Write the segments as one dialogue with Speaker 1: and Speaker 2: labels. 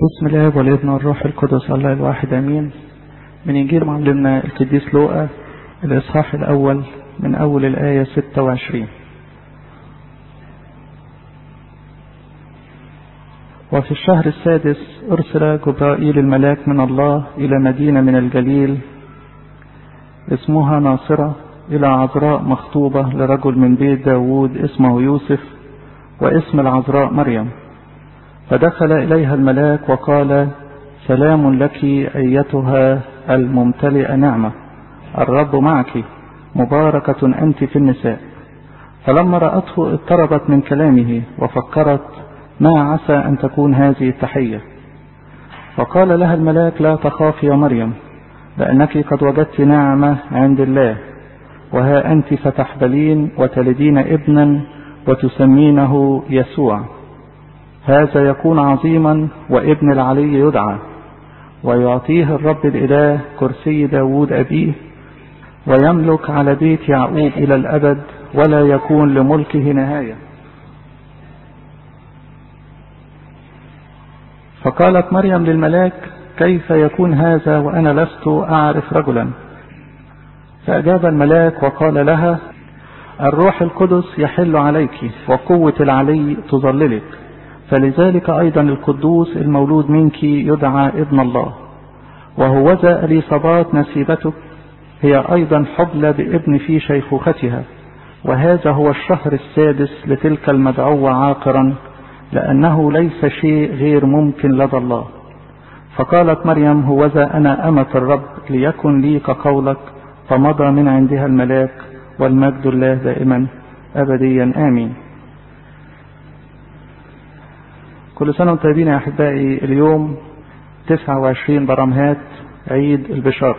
Speaker 1: بسم الله والابن والروح القدس الله الواحد امين من انجيل معلمنا القديس لوقا الاصحاح الاول من اول الايه 26 وفي الشهر السادس ارسل جبرائيل الملاك من الله الى مدينه من الجليل اسمها ناصره الى عذراء مخطوبه لرجل من بيت داوود اسمه يوسف واسم العذراء مريم فدخل إليها الملاك وقال سلام لك أيتها الممتلئة نعمة الرب معك مباركة أنت في النساء فلما رأته اضطربت من كلامه وفكرت ما عسى أن تكون هذه التحية فقال لها الملاك لا تخافي يا مريم لأنك قد وجدت نعمة عند الله وها أنت ستحبلين وتلدين ابنا وتسمينه يسوع هذا يكون عظيما وابن العلي يدعى ويعطيه الرب الإله كرسي داود أبيه ويملك على بيت يعقوب إلى الأبد ولا يكون لملكه نهاية فقالت مريم للملاك كيف يكون هذا وأنا لست أعرف رجلا فأجاب الملاك وقال لها الروح القدس يحل عليك وقوة العلي تظللك فلذلك أيضا القدوس المولود منك يدعى ابن الله وهوذا أليصابات نسيبتك هي أيضا حبلى بابن في شيخوختها وهذا هو الشهر السادس لتلك المدعوة عاقرا لأنه ليس شيء غير ممكن لدى الله فقالت مريم هوذا أنا أمة الرب ليكن لي كقولك فمضى من عندها الملاك والمجد الله دائما أبديا آمين كل سنة وانتم طيبين يا أحبائي اليوم 29 برمهات عيد البشار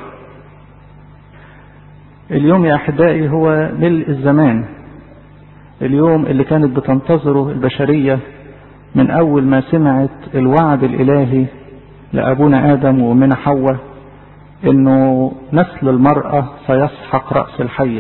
Speaker 1: اليوم يا أحبائي هو ملء الزمان اليوم اللي كانت بتنتظره البشرية من أول ما سمعت الوعد الإلهي لأبونا آدم ومن حواء إنه نسل المرأة سيسحق رأس الحية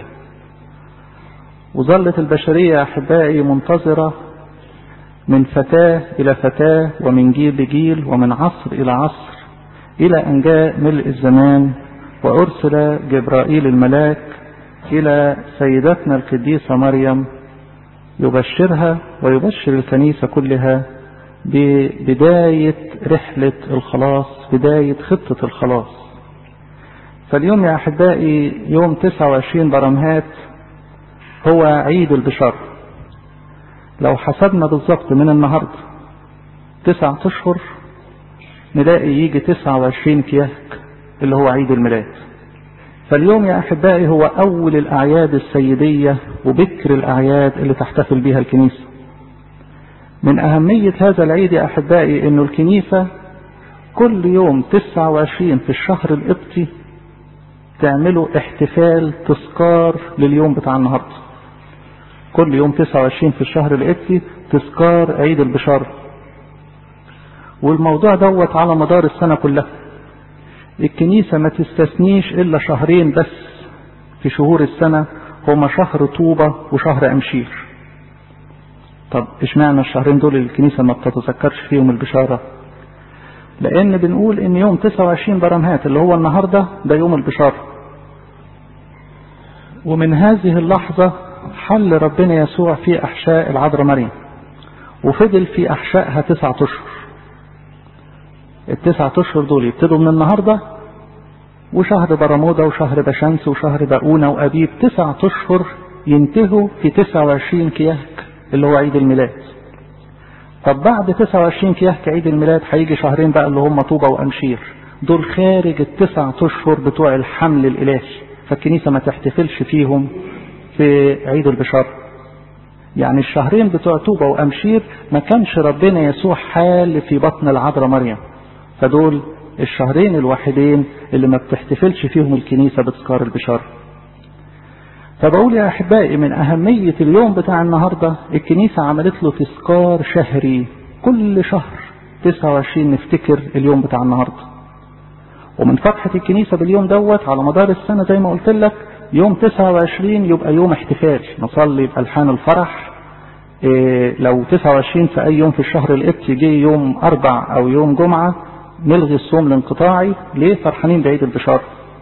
Speaker 1: وظلت البشرية يا أحبائي منتظرة من فتاة إلى فتاة ومن جيل لجيل ومن عصر إلى عصر إلى أن جاء ملء الزمان وأرسل جبرائيل الملاك إلى سيدتنا القديسة مريم يبشرها ويبشر الكنيسة كلها ببداية رحلة الخلاص بداية خطة الخلاص فاليوم يا أحبائي يوم 29 برمهات هو عيد البشار لو حسبنا بالظبط من النهاردة تسعة أشهر نلاقي يجي تسعة وعشرين كياك اللي هو عيد الميلاد فاليوم يا أحبائي هو أول الأعياد السيدية وبكر الأعياد اللي تحتفل بها الكنيسة من أهمية هذا العيد يا أحبائي أنه الكنيسة كل يوم تسعة وعشرين في الشهر القبطي تعملوا احتفال تذكار لليوم بتاع النهارده كل يوم 29 في الشهر القبطي تذكار عيد البشارة والموضوع دوت على مدار السنة كلها الكنيسة ما تستثنيش إلا شهرين بس في شهور السنة هما شهر طوبة وشهر أمشير طب اشمعنى الشهرين دول الكنيسة ما بتتذكرش فيهم البشارة لأن بنقول إن يوم 29 برمهات اللي هو النهاردة ده يوم البشارة ومن هذه اللحظة حل ربنا يسوع في أحشاء العذراء مريم وفضل في أحشائها تسعة أشهر التسعة أشهر دول يبتدوا من النهاردة وشهر برمودا وشهر بشمس وشهر باؤونة وأبيب تسعة أشهر ينتهوا في تسعة وعشرين كياك اللي هو عيد الميلاد طب بعد تسعة وعشرين كياك عيد الميلاد هيجي شهرين بقى اللي هم طوبة وأمشير دول خارج التسعة أشهر بتوع الحمل الإلهي فالكنيسة ما تحتفلش فيهم في عيد البشارة يعني الشهرين بتوع توبة وأمشير ما كانش ربنا يسوع حال في بطن العذراء مريم فدول الشهرين الوحيدين اللي ما بتحتفلش فيهم الكنيسة بتذكار البشارة فبقول يا أحبائي من أهمية اليوم بتاع النهاردة الكنيسة عملت له تذكار شهري كل شهر 29 نفتكر اليوم بتاع النهاردة ومن فتحة الكنيسة باليوم دوت على مدار السنة زي ما قلت لك يوم 29 يبقى يوم احتفال نصلي بألحان الفرح إيه لو 29 في أي يوم في الشهر القبطي جه يوم أربع أو يوم جمعة نلغي الصوم الانقطاعي ليه فرحانين بعيد البشارة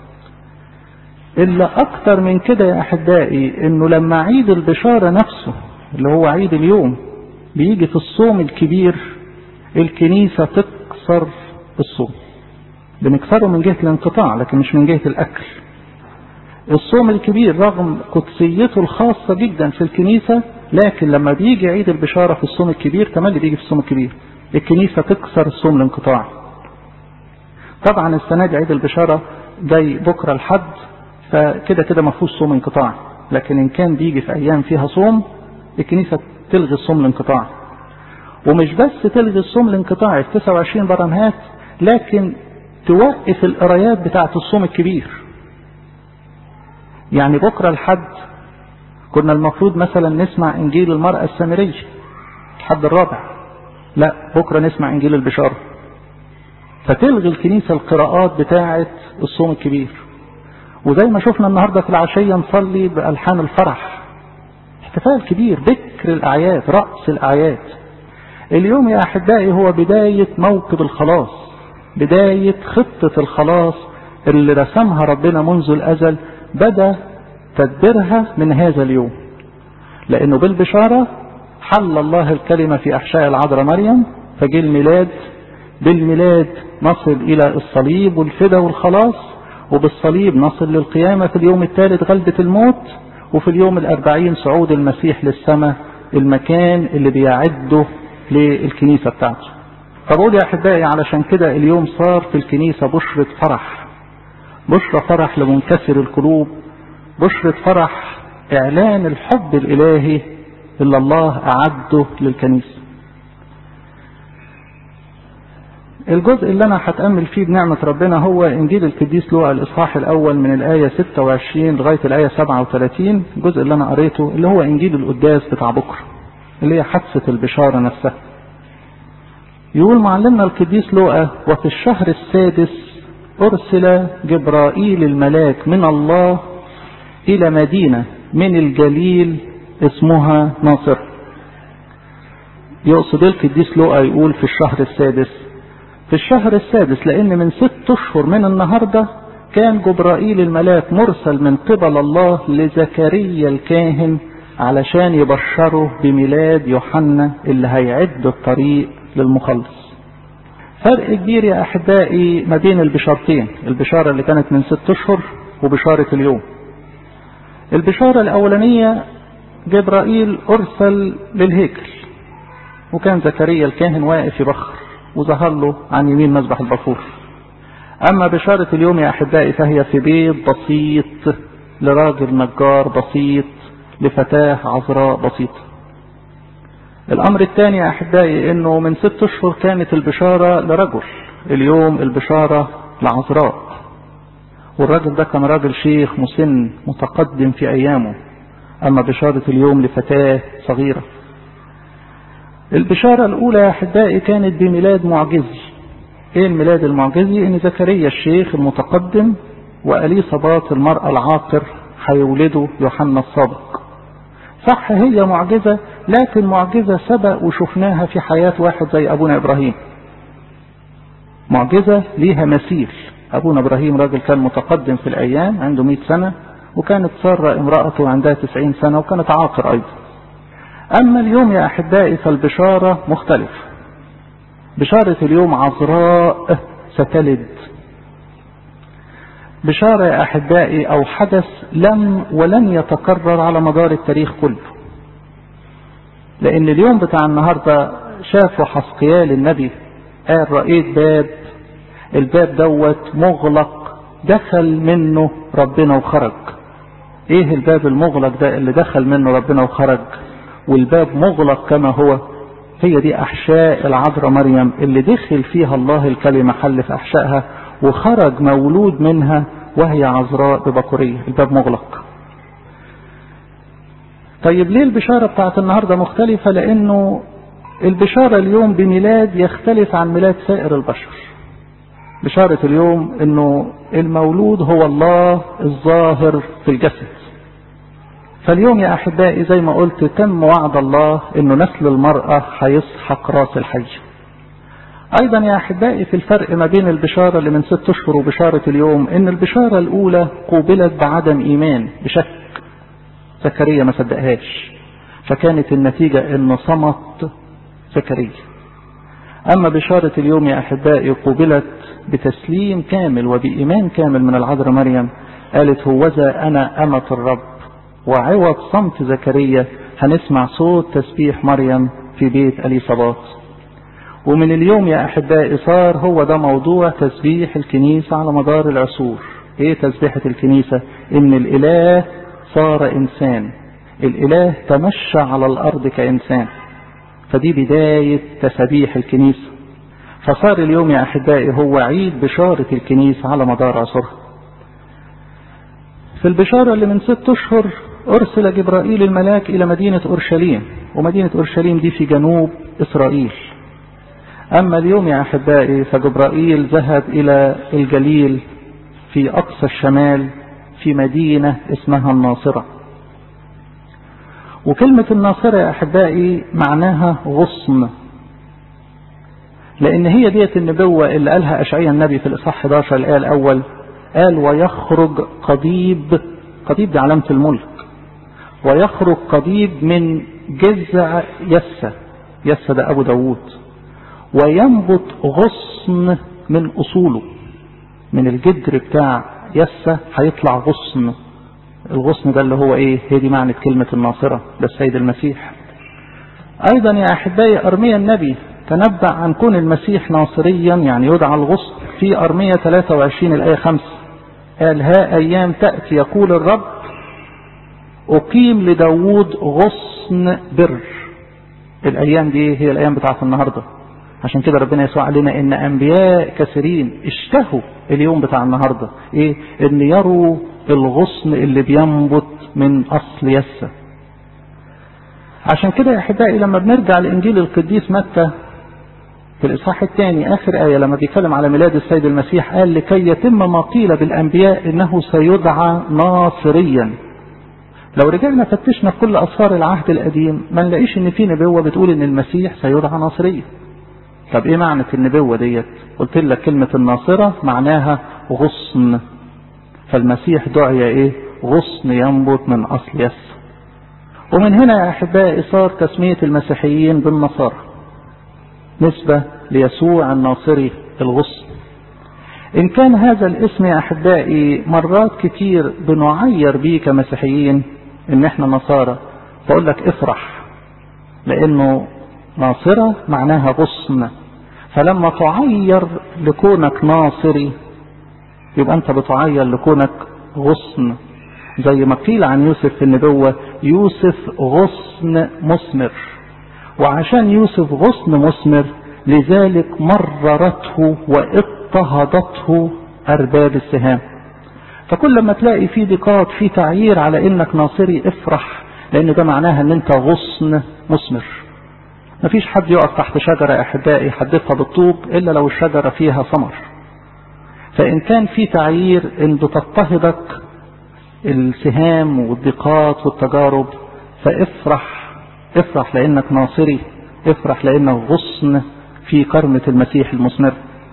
Speaker 1: إلا أكتر من كده يا أحبائي إنه لما عيد البشارة نفسه اللي هو عيد اليوم بيجي في الصوم الكبير الكنيسة تكسر الصوم بنكسره من جهة الانقطاع لكن مش من جهة الأكل الصوم الكبير رغم قدسيته الخاصة جدا في الكنيسة لكن لما بيجي عيد البشارة في الصوم الكبير تملي بيجي في الصوم الكبير الكنيسة تكسر الصوم الانقطاعي طبعا السنة دي عيد البشارة جاي بكرة الحد فكده كده ما فيهوش صوم انقطاعي لكن ان كان بيجي في ايام فيها صوم الكنيسة تلغي الصوم الانقطاعي ومش بس تلغي الصوم الانقطاعي في 29 برمهات لكن توقف القرايات بتاعة الصوم الكبير يعني بكرة الحد كنا المفروض مثلا نسمع انجيل المرأة السامرية الحد الرابع لا بكرة نسمع انجيل البشارة فتلغي الكنيسة القراءات بتاعة الصوم الكبير وزي ما شفنا النهاردة في العشية نصلي بألحان الفرح احتفال كبير ذكر الأعياد رأس الأعياد اليوم يا أحبائي هو بداية موكب الخلاص بداية خطة الخلاص اللي رسمها ربنا منذ الأزل بدأ تدبيرها من هذا اليوم لأنه بالبشارة حل الله الكلمة في أحشاء العذراء مريم فجي الميلاد بالميلاد نصل إلى الصليب والفدا والخلاص وبالصليب نصل للقيامة في اليوم الثالث غلبة الموت وفي اليوم الأربعين صعود المسيح للسماء المكان اللي بيعده للكنيسة بتاعته فبقول يا أحبائي علشان كده اليوم صار في الكنيسة بشرة فرح بشرة فرح لمنكسر القلوب بشرة فرح إعلان الحب الإلهي اللي الله أعده للكنيسة الجزء اللي أنا هتأمل فيه بنعمة ربنا هو إنجيل القديس لوقا الإصحاح الأول من الآية 26 لغاية الآية 37 الجزء اللي أنا قريته اللي هو إنجيل القداس بتاع بكرة اللي هي حادثة البشارة نفسها يقول معلمنا القديس لوقا وفي الشهر السادس أرسل جبرائيل الملاك من الله إلى مدينة من الجليل اسمها ناصر يقصد القديس لوقا يقول في الشهر السادس في الشهر السادس لأن من ست أشهر من النهاردة كان جبرائيل الملاك مرسل من قبل الله لزكريا الكاهن علشان يبشره بميلاد يوحنا اللي هيعد الطريق للمخلص فرق كبير يا أحبائي ما بين البشارتين البشارة اللي كانت من ست أشهر وبشارة اليوم البشارة الأولانية جبرائيل أرسل للهيكل وكان زكريا الكاهن واقف يبخر وظهر له عن يمين مذبح البخور أما بشارة اليوم يا أحبائي فهي في بيت بسيط لراجل نجار بسيط لفتاة عذراء بسيطة الأمر الثاني يا أحبائي أنه من ست أشهر كانت البشارة لرجل اليوم البشارة لعذراء والراجل ده كان راجل شيخ مسن متقدم في أيامه أما بشارة اليوم لفتاة صغيرة البشارة الأولى يا أحبائي كانت بميلاد معجزي إيه الميلاد المعجزي؟ إن زكريا الشيخ المتقدم وأليصابات المرأة العاقر هيولدوا يوحنا السابق صح هي معجزة لكن معجزة سبق وشفناها في حياة واحد زي أبونا إبراهيم معجزة ليها مثيل أبونا إبراهيم راجل كان متقدم في الأيام عنده 100 سنة وكانت سارة امرأته عندها 90 سنة وكانت عاقر أيضا أما اليوم يا أحبائي فالبشارة مختلفة بشارة اليوم عذراء ستلد بشارة يا أحبائي أو حدث لم ولن يتكرر على مدار التاريخ كله لأن اليوم بتاع النهاردة شافوا حسقيال النبي قال رأيت باب الباب دوت مغلق دخل منه ربنا وخرج ايه الباب المغلق ده اللي دخل منه ربنا وخرج والباب مغلق كما هو هي دي احشاء العذراء مريم اللي دخل فيها الله الكلمة حل في احشائها وخرج مولود منها وهي عذراء ببكورية الباب مغلق طيب ليه البشارة بتاعت النهاردة مختلفة لانه البشارة اليوم بميلاد يختلف عن ميلاد سائر البشر بشارة اليوم انه المولود هو الله الظاهر في الجسد فاليوم يا أحبائي زي ما قلت تم وعد الله أنه نسل المرأة هيسحق راس الحي أيضا يا أحبائي في الفرق ما بين البشارة اللي من ست أشهر وبشارة اليوم إن البشارة الأولى قوبلت بعدم إيمان بشك زكريا ما صدقهاش فكانت النتيجة إنه صمت زكريا أما بشارة اليوم يا أحبائي قوبلت بتسليم كامل وبإيمان كامل من العذراء مريم قالت هوذا أنا أمة الرب وعوض صمت زكريا هنسمع صوت تسبيح مريم في بيت أليصابات ومن اليوم يا أحبائي صار هو ده موضوع تسبيح الكنيسة على مدار العصور إيه تسبيحة الكنيسة إن الإله صار إنسان الإله تمشى على الأرض كإنسان فدي بداية تسبيح الكنيسة فصار اليوم يا أحبائي هو عيد بشارة الكنيسة على مدار عصرها في البشارة اللي من ست أشهر أرسل جبرائيل الملاك إلى مدينة أورشليم ومدينة أورشليم دي في جنوب إسرائيل أما اليوم يا أحبائي فجبرائيل ذهب إلى الجليل في أقصى الشمال في مدينة اسمها الناصرة وكلمة الناصرة يا أحبائي معناها غصن لأن هي ديت النبوة اللي قالها أشعيا النبي في الإصحاح 11 الآية الأول قال ويخرج قضيب قضيب دي علامة الملك ويخرج قضيب من جذع يسة يسة ده أبو داوود وينبت غصن من أصوله من الجدر بتاع يسة هيطلع غصن الغصن ده اللي هو ايه هي دي معنى كلمة الناصرة ده السيد المسيح ايضا يا احبائي ارميا النبي تنبأ عن كون المسيح ناصريا يعني يدعى الغصن في ارميا 23 الايه 5 قال ها ايام تأتي يقول الرب اقيم لداود غصن بر الايام دي هي الايام بتاعت النهارده عشان كده ربنا يسوع علينا ان انبياء كثيرين اشتهوا اليوم بتاع النهارده ايه ان يروا الغصن اللي بينبت من اصل يسة عشان كده يا احبائي لما بنرجع لانجيل القديس متى في الاصحاح الثاني اخر ايه لما بيتكلم على ميلاد السيد المسيح قال لكي يتم ما قيل بالانبياء انه سيدعى ناصريا لو رجعنا فتشنا في كل اسفار العهد القديم ما نلاقيش ان في نبوه بتقول ان المسيح سيدعى ناصريا طب ايه معنى النبوة ديت قلت لك كلمة الناصرة معناها غصن فالمسيح دعي ايه غصن ينبت من اصل يس ومن هنا يا احبائي صار تسمية المسيحيين بالنصارى نسبة ليسوع الناصري الغصن ان كان هذا الاسم يا احبائي مرات كتير بنعير بيه كمسيحيين ان احنا نصارى بقول لك افرح لانه ناصرة معناها غصن فلما تعير لكونك ناصري يبقى انت بتعير لكونك غصن زي ما قيل عن يوسف في النبوة يوسف غصن مثمر وعشان يوسف غصن مثمر لذلك مررته واضطهدته أرباب السهام فكل ما تلاقي في ضيقات في تعيير على انك ناصري افرح لان ده معناها ان انت غصن مثمر مفيش حد يقف تحت شجرة يا أحبائي يحدفها بالطوب إلا لو الشجرة فيها ثمر فإن كان في تعيير إن بتضطهدك السهام والضيقات والتجارب فافرح افرح لأنك ناصري افرح لأنك غصن في كرمة المسيح المثمر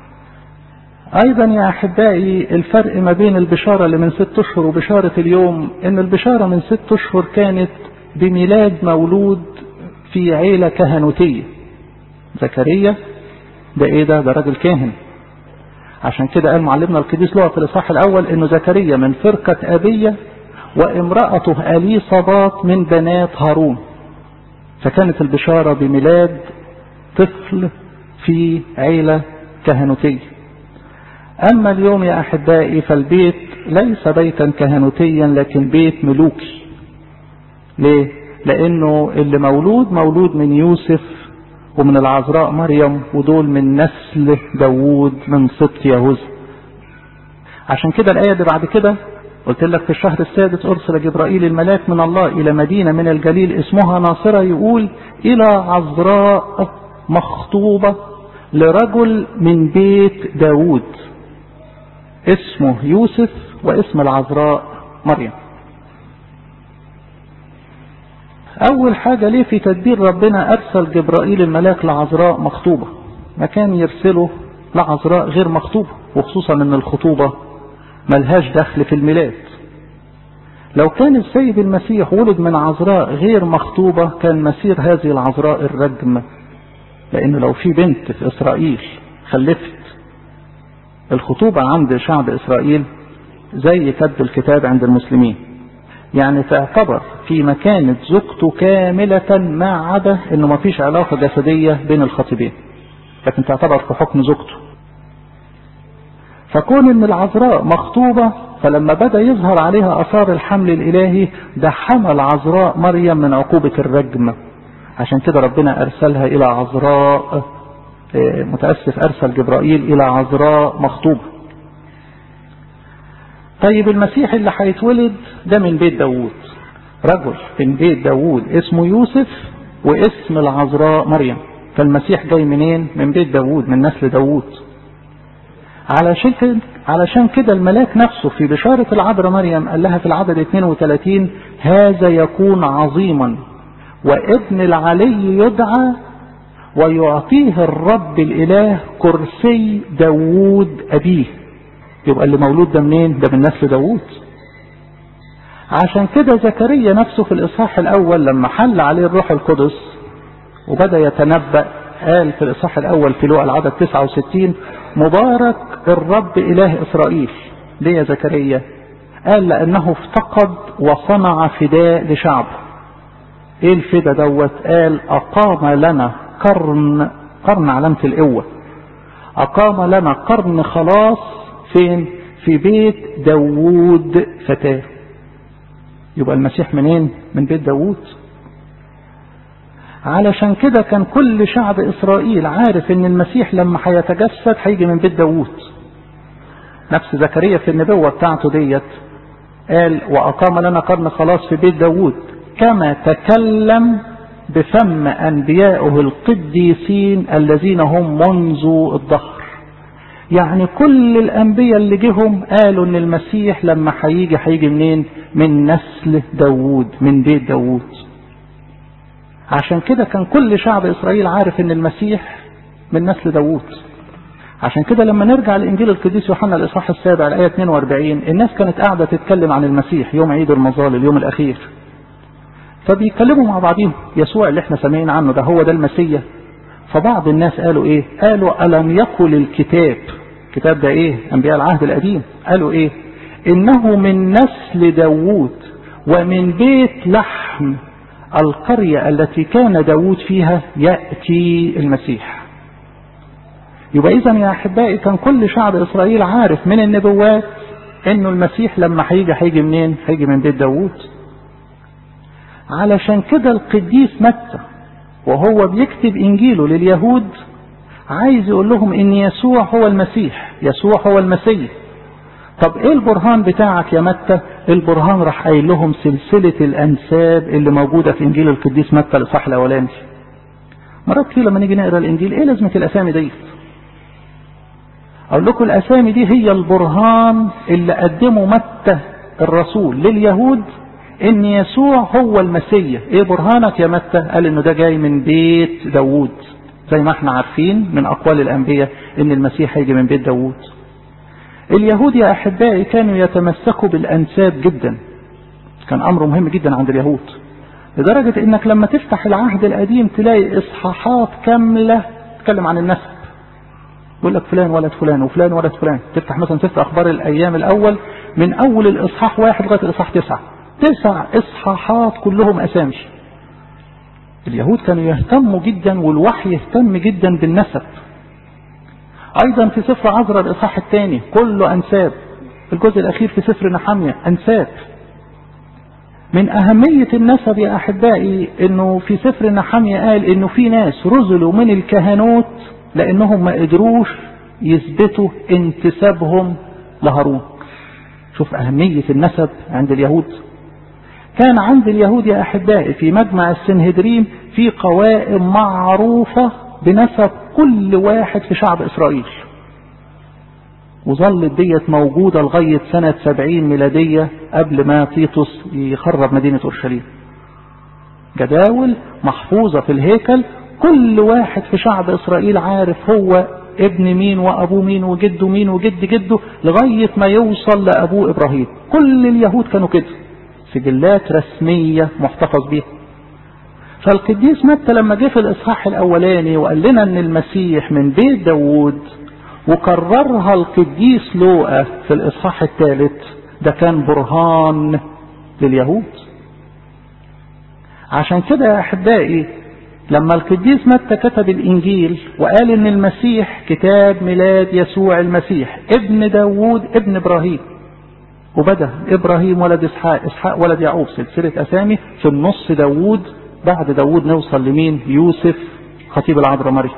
Speaker 1: أيضا يا أحبائي الفرق ما بين البشارة اللي من ست أشهر وبشارة اليوم إن البشارة من ست أشهر كانت بميلاد مولود في عيلة كهنوتية زكريا ده ايه ده ده راجل كاهن عشان كده قال معلمنا القديس لغة في الإصحاح الأول إنه زكريا من فرقة أبية وامرأته أليصابات من بنات هارون فكانت البشارة بميلاد طفل في عيلة كهنوتية أما اليوم يا أحبائي فالبيت ليس بيتا كهنوتيا لكن بيت ملوكي ليه؟ لأنه اللي مولود مولود من يوسف ومن العذراء مريم ودول من نسل داوود من سبط يهوذا عشان كده الآية دي بعد كده قلت لك في الشهر السادس أرسل جبرائيل الملاك من الله إلى مدينة من الجليل اسمها ناصرة يقول إلى عذراء مخطوبة لرجل من بيت داوود اسمه يوسف واسم العذراء مريم أول حاجة ليه في تدبير ربنا أرسل جبرائيل الملاك لعذراء مخطوبة ما كان يرسله لعذراء غير مخطوبة وخصوصا أن الخطوبة ملهاش دخل في الميلاد لو كان السيد المسيح ولد من عذراء غير مخطوبة كان مسير هذه العذراء الرجم لأن لو في بنت في إسرائيل خلفت الخطوبة عند شعب إسرائيل زي كتب الكتاب عند المسلمين يعني تعتبر في مكانة زوجته كاملة ما عدا انه ما فيش علاقة جسدية بين الخطيبين لكن تعتبر في حكم زوجته فكون ان العذراء مخطوبة فلما بدأ يظهر عليها اثار الحمل الالهي ده حمل عذراء مريم من عقوبة الرجم عشان كده ربنا ارسلها الى عذراء متأسف ارسل جبرائيل الى عذراء مخطوبة طيب المسيح اللي هيتولد ده من بيت داوود رجل من بيت داوود اسمه يوسف واسم العذراء مريم فالمسيح جاي منين من بيت داوود من نسل داوود علشان كده علشان كده الملاك نفسه في بشارة العذراء مريم قال لها في العدد 32 هذا يكون عظيما وابن العلي يدعى ويعطيه الرب الإله كرسي داوود أبيه يبقى اللي مولود ده منين ده من نسل داوود عشان كده زكريا نفسه في الإصحاح الأول لما حل عليه الروح القدس وبدأ يتنبأ قال في الإصحاح الأول في لوقا العدد 69 مبارك الرب إله إسرائيل ليه يا زكريا قال لأنه افتقد وصنع فداء لشعبه ايه الفدا دوت قال أقام لنا قرن قرن علامة القوة أقام لنا قرن خلاص فين في بيت داوود فتاه يبقى المسيح منين من بيت داوود علشان كده كان كل شعب إسرائيل عارف ان المسيح لما هيتجسد هيجي من بيت داوود نفس زكريا في النبوة بتاعته ديت قال وأقام لنا قرن خلاص في بيت داوود كما تكلم بفم أنبيائه القديسين الذين هم منذ الظهر يعني كل الأنبياء اللي جهم قالوا ان المسيح لما هيجي هيجي منين من نسل داوود من بيت داوود عشان كده كان كل شعب إسرائيل عارف ان المسيح من نسل داوود عشان كده لما نرجع لإنجيل القديس يوحنا الإصحاح السابع الآية 42 الناس كانت قاعدة تتكلم عن المسيح يوم عيد المظال اليوم الأخير فبيتكلموا مع بعضهم يسوع اللي احنا سامعين عنه ده هو ده المسيح فبعض الناس قالوا ايه قالوا ألم يقل الكتاب الكتاب ده ايه انبياء العهد القديم قالوا ايه انه من نسل داوود ومن بيت لحم القرية التي كان داوود فيها يأتي المسيح يبقى اذا يا احبائي كان كل شعب اسرائيل عارف من النبوات انه المسيح لما هيجي هيجي منين هيجي من بيت داوود علشان كده القديس متى وهو بيكتب انجيله لليهود عايز يقول لهم ان يسوع هو المسيح يسوع هو المسيح طب ايه البرهان بتاعك يا متى البرهان راح قايل لهم سلسلة الانساب اللي موجودة في انجيل القديس متى الاصحاح الاولاني مرات كتير لما نيجي نقرا الانجيل ايه لازمة الاسامي دي اقول لكم الاسامي دي هي البرهان اللي قدمه متى الرسول لليهود ان يسوع هو المسيح ايه برهانك يا متى قال انه ده جاي من بيت داوود زي ما احنا عارفين من اقوال الانبياء ان المسيح هيجي من بيت داوود اليهود يا احبائي كانوا يتمسكوا بالانساب جدا كان امر مهم جدا عند اليهود لدرجة انك لما تفتح العهد القديم تلاقي اصحاحات كاملة تتكلم عن النسب يقول لك فلان ولد فلان وفلان ولد فلان تفتح مثلا سفر اخبار الايام الاول من اول الاصحاح واحد لغايه الاصحاح تسعه تسع اصحاحات كلهم اسامي اليهود كانوا يهتموا جدا والوحي يهتم جدا بالنسب ايضا في سفر عذراء الاصحاح الثاني كله انساب الجزء الاخير في سفر نحمية انساب من اهمية النسب يا احبائي انه في سفر نحمية قال انه في ناس رزلوا من الكهنوت لانهم ما قدروش يثبتوا انتسابهم لهارون شوف اهمية النسب عند اليهود كان عند اليهود يا أحبائي في مجمع السنهدريم في قوائم معروفة بنسب كل واحد في شعب إسرائيل وظلت ديت موجودة لغاية سنة سبعين ميلادية قبل ما تيتوس يخرب مدينة أورشليم جداول محفوظة في الهيكل كل واحد في شعب إسرائيل عارف هو ابن مين وأبوه مين وجده مين وجد جده لغاية ما يوصل لأبوه إبراهيم كل اليهود كانوا كده سجلات رسمية محتفظ بيها فالقديس متى لما جه في الإصحاح الأولاني وقال لنا إن المسيح من بيت داوود وكررها القديس لوقا في الإصحاح الثالث ده كان برهان لليهود عشان كده يا أحبائي لما القديس متى كتب الإنجيل وقال إن المسيح كتاب ميلاد يسوع المسيح ابن داوود ابن إبراهيم وبدأ إبراهيم ولد إسحاق إسحاق ولد يعقوب سلسلة أسامي في النص داوود بعد داوود نوصل لمين يوسف خطيب العذراء مريم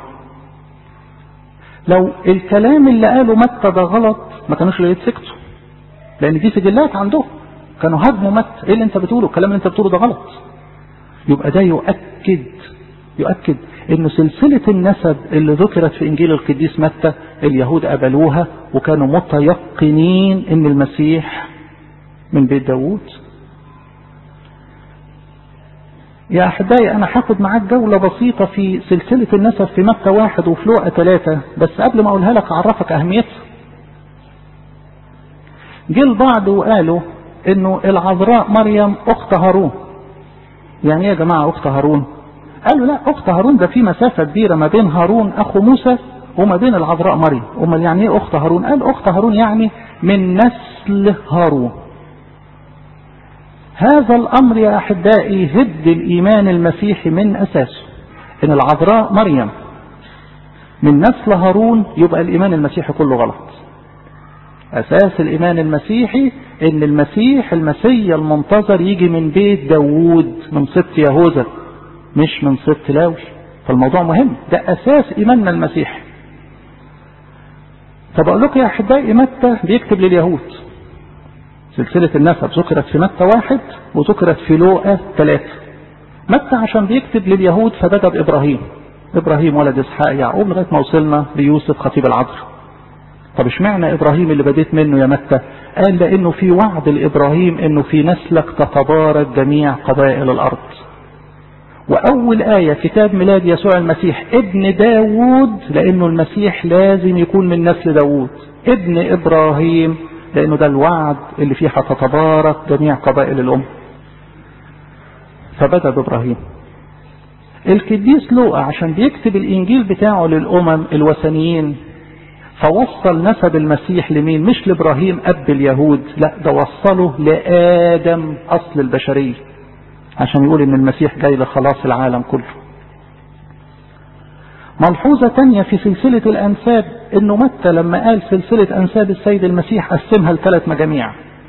Speaker 1: لو الكلام اللي قاله متى ده غلط ما كانوش يتسكتوا لان دي سجلات عندهم كانوا هاجموا متى ايه اللي انت بتقوله الكلام اللي انت بتقوله ده غلط يبقى ده يؤكد يؤكد ان سلسلة النسب اللي ذكرت في انجيل القديس متى اليهود قبلوها وكانوا متيقنين ان المسيح من بيت داوود يا أحبائي أنا هاخد معاك جولة بسيطة في سلسلة النسب في متى واحد وفي لوقا ثلاثة بس قبل ما أقولها لك أعرفك أهميتها. جه البعض وقالوا إنه العذراء مريم أخت هارون. يعني إيه يا جماعة أخت هارون؟ قالوا لا أخت هارون ده في مسافة كبيرة ما بين هارون أخو موسى وما بين العذراء مريم. أمال يعني إيه أخت هارون؟ قال أخت هارون يعني من نسل هارون. هذا الأمر يا أحبائي هد الإيمان المسيحي من أساسه إن العذراء مريم من نسل هارون يبقى الإيمان المسيحي كله غلط أساس الإيمان المسيحي إن المسيح المسيا المنتظر يجي من بيت داوود من سبط يهوذا مش من سبط لاوي فالموضوع مهم ده أساس إيماننا المسيحي طب أقول لكم يا أحبائي متى بيكتب لليهود سلسلة النسب ذكرت في متى واحد وذكرت في لوقا ثلاثة متى عشان بيكتب لليهود فبدأ بإبراهيم إبراهيم ولد إسحاق يعقوب لغاية ما وصلنا ليوسف خطيب العذراء طب اشمعنى إبراهيم اللي بديت منه يا متى قال لأنه في وعد لإبراهيم أنه في نسلك تتبارك جميع قبائل الأرض وأول آية كتاب ميلاد يسوع المسيح ابن داوود لأنه المسيح لازم يكون من نسل داوود ابن إبراهيم لأنه ده الوعد اللي فيه هتتبارك جميع قبائل الأمة فبدأ بإبراهيم القديس لوقا عشان بيكتب الإنجيل بتاعه للأمم الوثنيين فوصل نسب المسيح لمين مش لإبراهيم أب اليهود لا ده وصله لآدم أصل البشرية عشان يقول إن المسيح جاي لخلاص العالم كله ملحوظة تانية في سلسلة الأنساب إنه متى لما قال سلسلة أنساب السيد المسيح قسمها لثلاث مجاميع.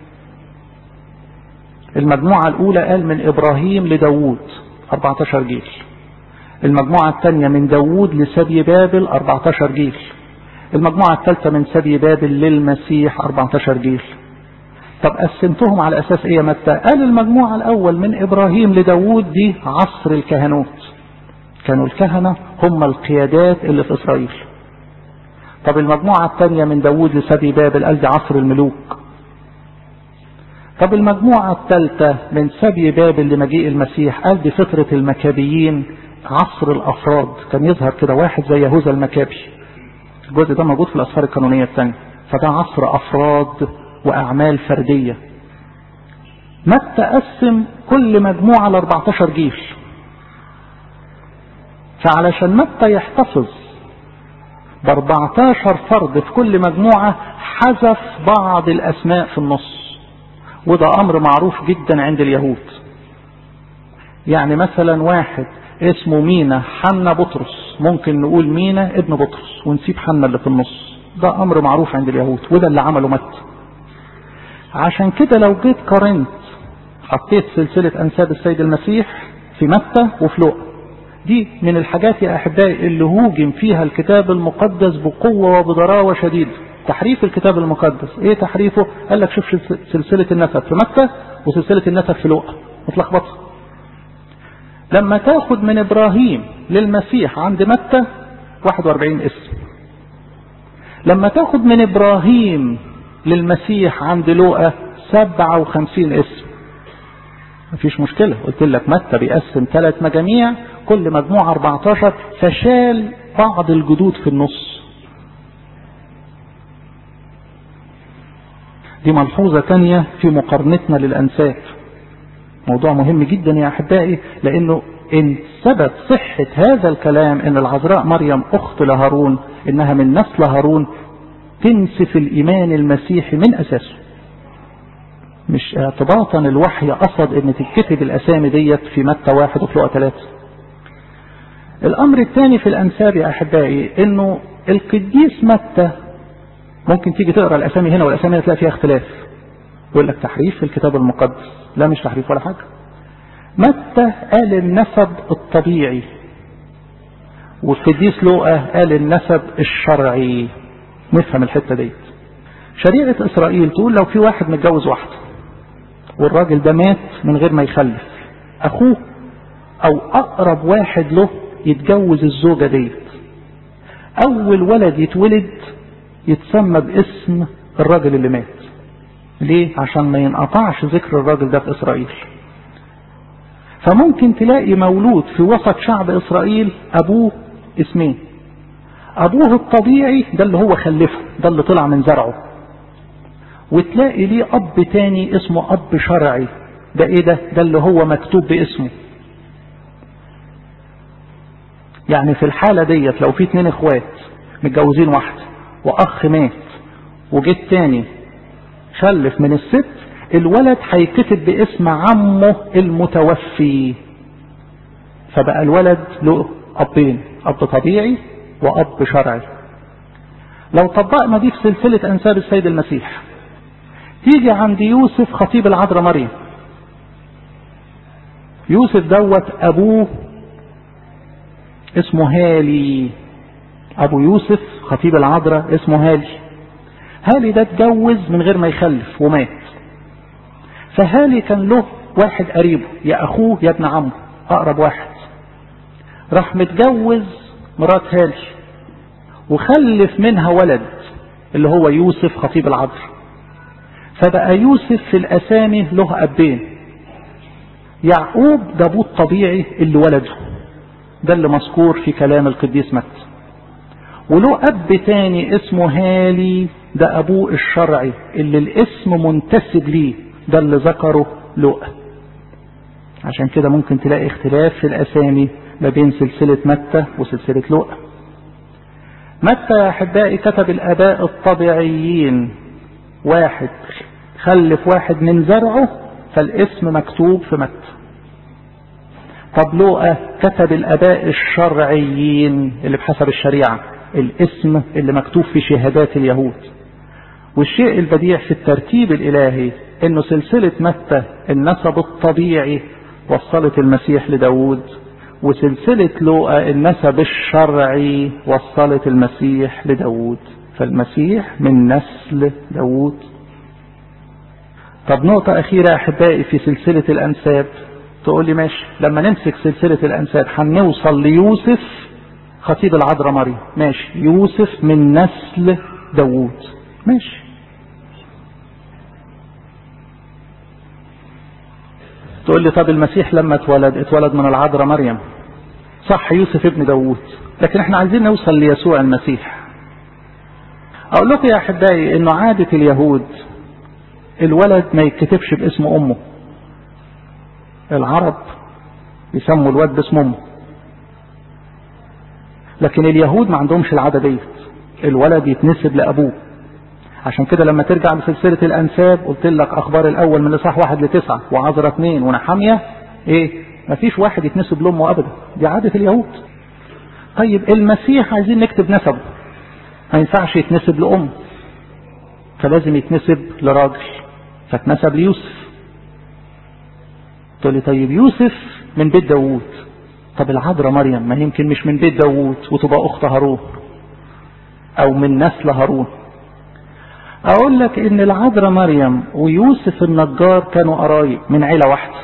Speaker 1: المجموعة الأولى قال من إبراهيم لداوود 14 جيل. المجموعة الثانية من داوود لسبي بابل 14 جيل. المجموعة الثالثة من سبي بابل للمسيح 14 جيل. طب قسمتهم على أساس إيه يا متى؟ قال المجموعة الأول من إبراهيم لداوود دي عصر الكهنوت. كانوا الكهنة هم القيادات اللي في إسرائيل طب المجموعة الثانية من داوود لسبي بابل قال دي عصر الملوك طب المجموعة الثالثة من سبي بابل لمجيء المسيح قال دي فترة المكابيين عصر الأفراد كان يظهر كده واحد زي يهوذا المكابي الجزء ده موجود في الأسفار القانونية الثانية فده عصر أفراد وأعمال فردية متى قسم كل مجموعة ل 14 جيل فعلشان متى يحتفظ ب 14 فرد في كل مجموعة حذف بعض الأسماء في النص وده أمر معروف جدا عند اليهود يعني مثلا واحد اسمه مينا حنا بطرس ممكن نقول مينا ابن بطرس ونسيب حنا اللي في النص ده أمر معروف عند اليهود وده اللي عمله متى عشان كده لو جيت قارنت حطيت سلسلة أنساب السيد المسيح في متى وفي لوقا دي من الحاجات يا أحبائي اللي هوجم فيها الكتاب المقدس بقوة وبضراوة شديدة تحريف الكتاب المقدس ايه تحريفه قال لك شوف سلسلة النسب في مكة وسلسلة النسب في لوقا متلخبطة لما تاخد من ابراهيم للمسيح عند مكة 41 اسم لما تاخد من ابراهيم للمسيح عند لوقا 57 اسم مفيش مشكلة قلت لك متى بيقسم ثلاث مجاميع كل مجموعة 14 فشال بعض الجدود في النص دي ملحوظة تانية في مقارنتنا للأنساب موضوع مهم جدا يا أحبائي لأنه إن ثبت صحة هذا الكلام إن العذراء مريم أخت لهارون إنها من نسل هارون تنسف الإيمان المسيحي من أساسه مش اعتباطا الوحي قصد ان تتكتب الاسامي ديت في متى واحد وفي لقى ثلاثة الامر الثاني في الانساب يا احبائي انه القديس متى ممكن تيجي تقرا الاسامي هنا والاسامي هنا تلاقي فيها اختلاف يقول لك تحريف في الكتاب المقدس لا مش تحريف ولا حاجه متى قال النسب الطبيعي والقديس لوقا قال النسب الشرعي نفهم الحته ديت شريعه اسرائيل تقول لو في واحد متجوز واحده والراجل ده مات من غير ما يخلف اخوه او اقرب واحد له يتجوز الزوجة ديت اول ولد يتولد يتسمى باسم الراجل اللي مات ليه عشان ما ينقطعش ذكر الراجل ده في اسرائيل فممكن تلاقي مولود في وسط شعب اسرائيل ابوه اسمين ابوه الطبيعي ده اللي هو خلفه ده اللي طلع من زرعه وتلاقي ليه اب تاني اسمه اب شرعي ده ايه ده ده اللي هو مكتوب باسمه يعني في الحالة ديت لو في اتنين اخوات متجوزين واحدة واخ مات وجيت تاني خلف من الست الولد هيكتب باسم عمه المتوفي فبقى الولد له ابين اب طبيعي واب شرعي لو طبقنا دي في سلسلة انساب السيد المسيح تيجي عند يوسف خطيب العذراء مريم يوسف دوت ابوه اسمه هالي ابو يوسف خطيب العذراء اسمه هالي هالي ده اتجوز من غير ما يخلف ومات فهالي كان له واحد قريبه يا اخوه يا ابن عمه اقرب واحد راح متجوز مرات هالي وخلف منها ولد اللي هو يوسف خطيب العذراء فبقى يوسف في الاسامي له ابين يعقوب ده ابوه الطبيعي اللي ولده ده اللي مذكور في كلام القديس متى وله اب تاني اسمه هالي ده ابوه الشرعي اللي الاسم منتسب ليه ده اللي ذكره لؤى عشان كده ممكن تلاقي اختلاف في الاسامي ما بين سلسلة متى وسلسلة لؤى متى يا احبائي كتب الاباء الطبيعيين واحد خلف واحد من زرعه فالاسم مكتوب في متى طب لوقا كتب الاباء الشرعيين اللي بحسب الشريعة الاسم اللي مكتوب في شهادات اليهود والشيء البديع في الترتيب الالهي انه سلسلة متى النسب الطبيعي وصلت المسيح لداود وسلسلة لوقا النسب الشرعي وصلت المسيح لداود فالمسيح من نسل داود طب نقطة أخيرة أحبائي في سلسلة الأنساب تقول لي ماشي لما نمسك سلسلة الأنساب هنوصل ليوسف خطيب العذراء مريم ماشي يوسف من نسل داوود ماشي تقول لي طب المسيح لما اتولد اتولد من العذراء مريم صح يوسف ابن داوود لكن احنا عايزين نوصل ليسوع المسيح اقول لكم يا احبائي انه عادة اليهود الولد ما يتكتبش باسم امه العرب يسموا الواد باسم امه لكن اليهود ما عندهمش العادة ديت الولد يتنسب لابوه عشان كده لما ترجع لسلسلة الانساب قلت لك اخبار الاول من الاصحاح واحد لتسعة وعذرة اثنين ونحامية ايه مفيش واحد يتنسب لامه ابدا دي عادة اليهود طيب المسيح عايزين نكتب نسبه ما ينفعش يتنسب لأم فلازم يتنسب لراجل فاتنسب ليوسف تقول لي طيب يوسف من بيت داوود طب العذراء مريم ما يمكن مش من بيت داوود وتبقى اخت هارون او من نسل هارون اقول لك ان العذراء مريم ويوسف النجار كانوا قرايب من عيلة واحدة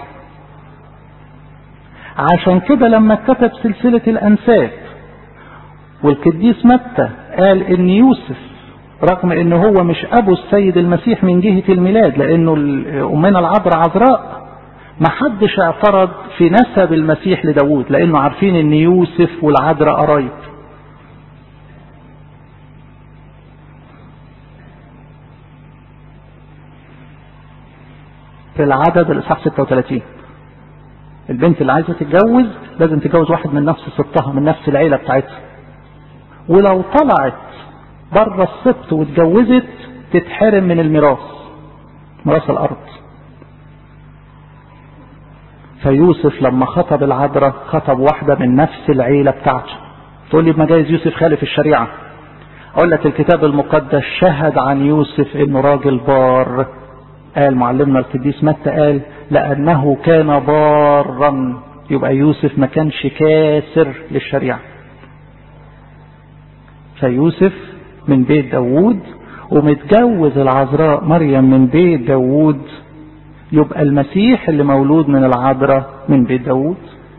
Speaker 1: عشان كده لما كتب سلسلة الانساب والقديس متى قال ان يوسف رغم ان هو مش ابو السيد المسيح من جهة الميلاد لانه امنا العذراء عذراء ما حدش اعترض في نسب المسيح لداود لانه عارفين ان يوسف والعذراء قرايب في العدد الاصحاح 36 البنت اللي عايزه تتجوز لازم تتجوز واحد من نفس سبطها من نفس العيله بتاعتها ولو طلعت بره السبط واتجوزت تتحرم من الميراث ميراث الارض فيوسف لما خطب العذراء خطب واحدة من نفس العيلة بتاعته تقول لي بمجاز يوسف خالف الشريعة أقول لك الكتاب المقدس شهد عن يوسف إنه راجل بار قال معلمنا القديس متى قال لأنه كان بارا يبقى يوسف ما كانش كاسر للشريعة فيوسف من بيت داوود ومتجوز العذراء مريم من بيت داوود يبقى المسيح اللي مولود من العذراء من بيت داوود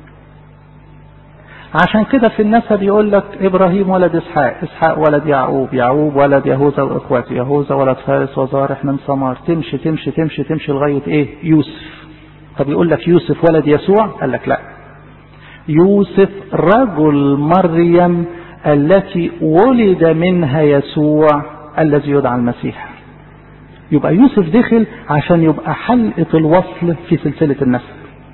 Speaker 1: عشان كده في النسب يقول لك ابراهيم ولد اسحاق اسحاق ولد يعقوب يعقوب ولد يهوذا واخواته يهوذا ولد فارس وزارح من سمار تمشي تمشي تمشي تمشي لغايه ايه يوسف طب يقول لك يوسف ولد يسوع قال لك لا يوسف رجل مريم التي ولد منها يسوع الذي يدعى المسيح يبقى يوسف دخل عشان يبقى حلقة الوصل في سلسلة النسب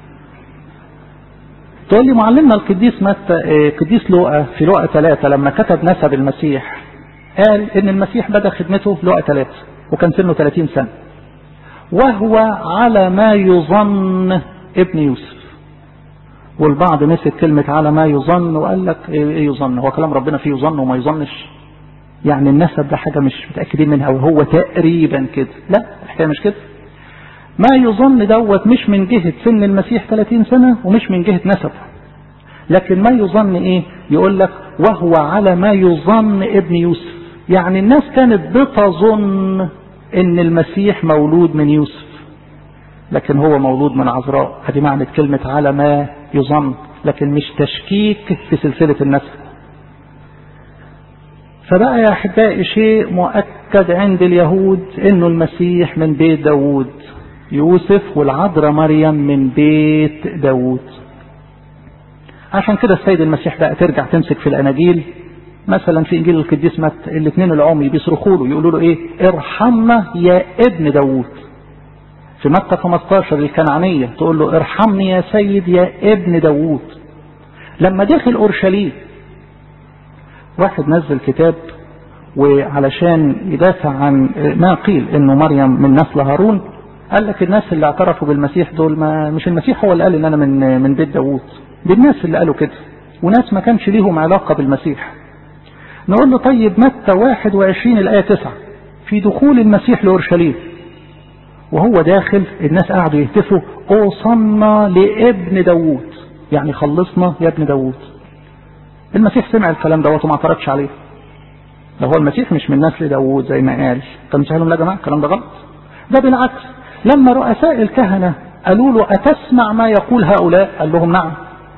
Speaker 1: تقول لي معلمنا القديس متى قديس لوقا في لوقا ثلاثة لما كتب نسب المسيح قال ان المسيح بدأ خدمته لوقا ثلاثة وكان سنه 30 سنة وهو على ما يظن ابن يوسف والبعض مسك كلمة على ما يظن وقال لك ايه يظن هو كلام ربنا فيه يظن وما يظنش يعني النسب ده حاجة مش متأكدين منها وهو تقريبا كده لا الحكاية مش كده ما يظن دوت مش من جهة سن المسيح 30 سنة ومش من جهة نسبه لكن ما يظن ايه يقول لك وهو على ما يظن ابن يوسف يعني الناس كانت بتظن ان المسيح مولود من يوسف لكن هو مولود من عذراء هذه معنى كلمة على ما يظن لكن مش تشكيك في سلسلة النسب فبقى يا أحبائي شيء مؤكد عند اليهود إنه المسيح من بيت داوود يوسف والعذراء مريم من بيت داوود عشان كده السيد المسيح بقى ترجع تمسك في الأناجيل مثلا في إنجيل القديس متى الاثنين العمي بيصرخوا له يقولوا له إيه ارحمنا يا ابن داوود في متى 15 الكنعانية تقول له ارحمني يا سيد يا ابن داوود لما دخل أورشليم واحد نزل كتاب وعلشان يدافع عن ما قيل انه مريم من نسل هارون قال لك الناس اللي اعترفوا بالمسيح دول ما مش المسيح هو اللي قال ان انا من من بيت داوود دي الناس اللي قالوا كده وناس ما كانش ليهم علاقه بالمسيح نقول له طيب متى 21 الايه 9 في دخول المسيح لاورشليم وهو داخل الناس قعدوا يهتفوا اوصلنا لابن داوود يعني خلصنا يا ابن داوود المسيح سمع الكلام دوت وما اعترضش عليه ده هو المسيح مش من نسل داوود زي ما قال كان لهم لا يا جماعه الكلام ده غلط ده بالعكس لما رؤساء الكهنه قالوا له اتسمع ما يقول هؤلاء قال لهم نعم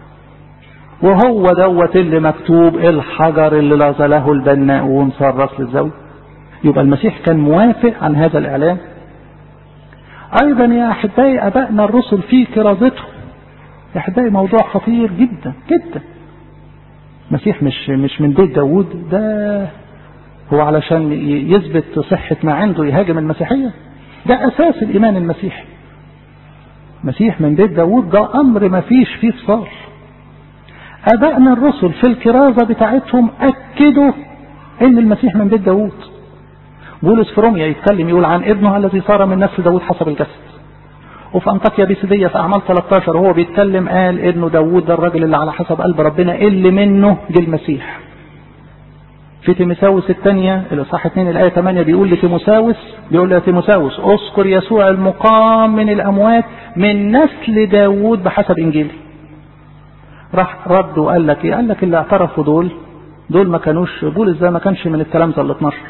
Speaker 1: وهو دوت اللي مكتوب الحجر اللي لازله البناؤون صار راس للزاويه يبقى المسيح كان موافق عن هذا الاعلان ايضا يا احبائي ابائنا الرسل في كرازتهم يا احبائي موضوع خطير جدا جدا المسيح مش مش من بيت داوود ده هو علشان يثبت صحة ما عنده يهاجم المسيحية ده أساس الإيمان المسيحي مسيح من بيت داوود ده أمر ما فيش فيه فصال أبائنا الرسل في الكرازة بتاعتهم أكدوا إن المسيح من بيت داوود بولس في روميا يتكلم يقول عن ابنه الذي صار من نسل داوود حسب الجسد وفي أنطاكيا بيسيدية في أعمال 13 وهو بيتكلم قال إنه داوود ده الراجل اللي على حسب قلب ربنا اللي منه جه المسيح في تيموساوس الثانية الإصحاح 2 الآية 8 بيقول لتيموساوس بيقول لتيموساوس اذكر يسوع المقام من الأموات من نسل داوود بحسب إنجيلي راح رد وقال لك إيه؟ قال لك اللي اعترفوا دول دول ما كانوش بولس ده ما كانش من التلامذة ال 12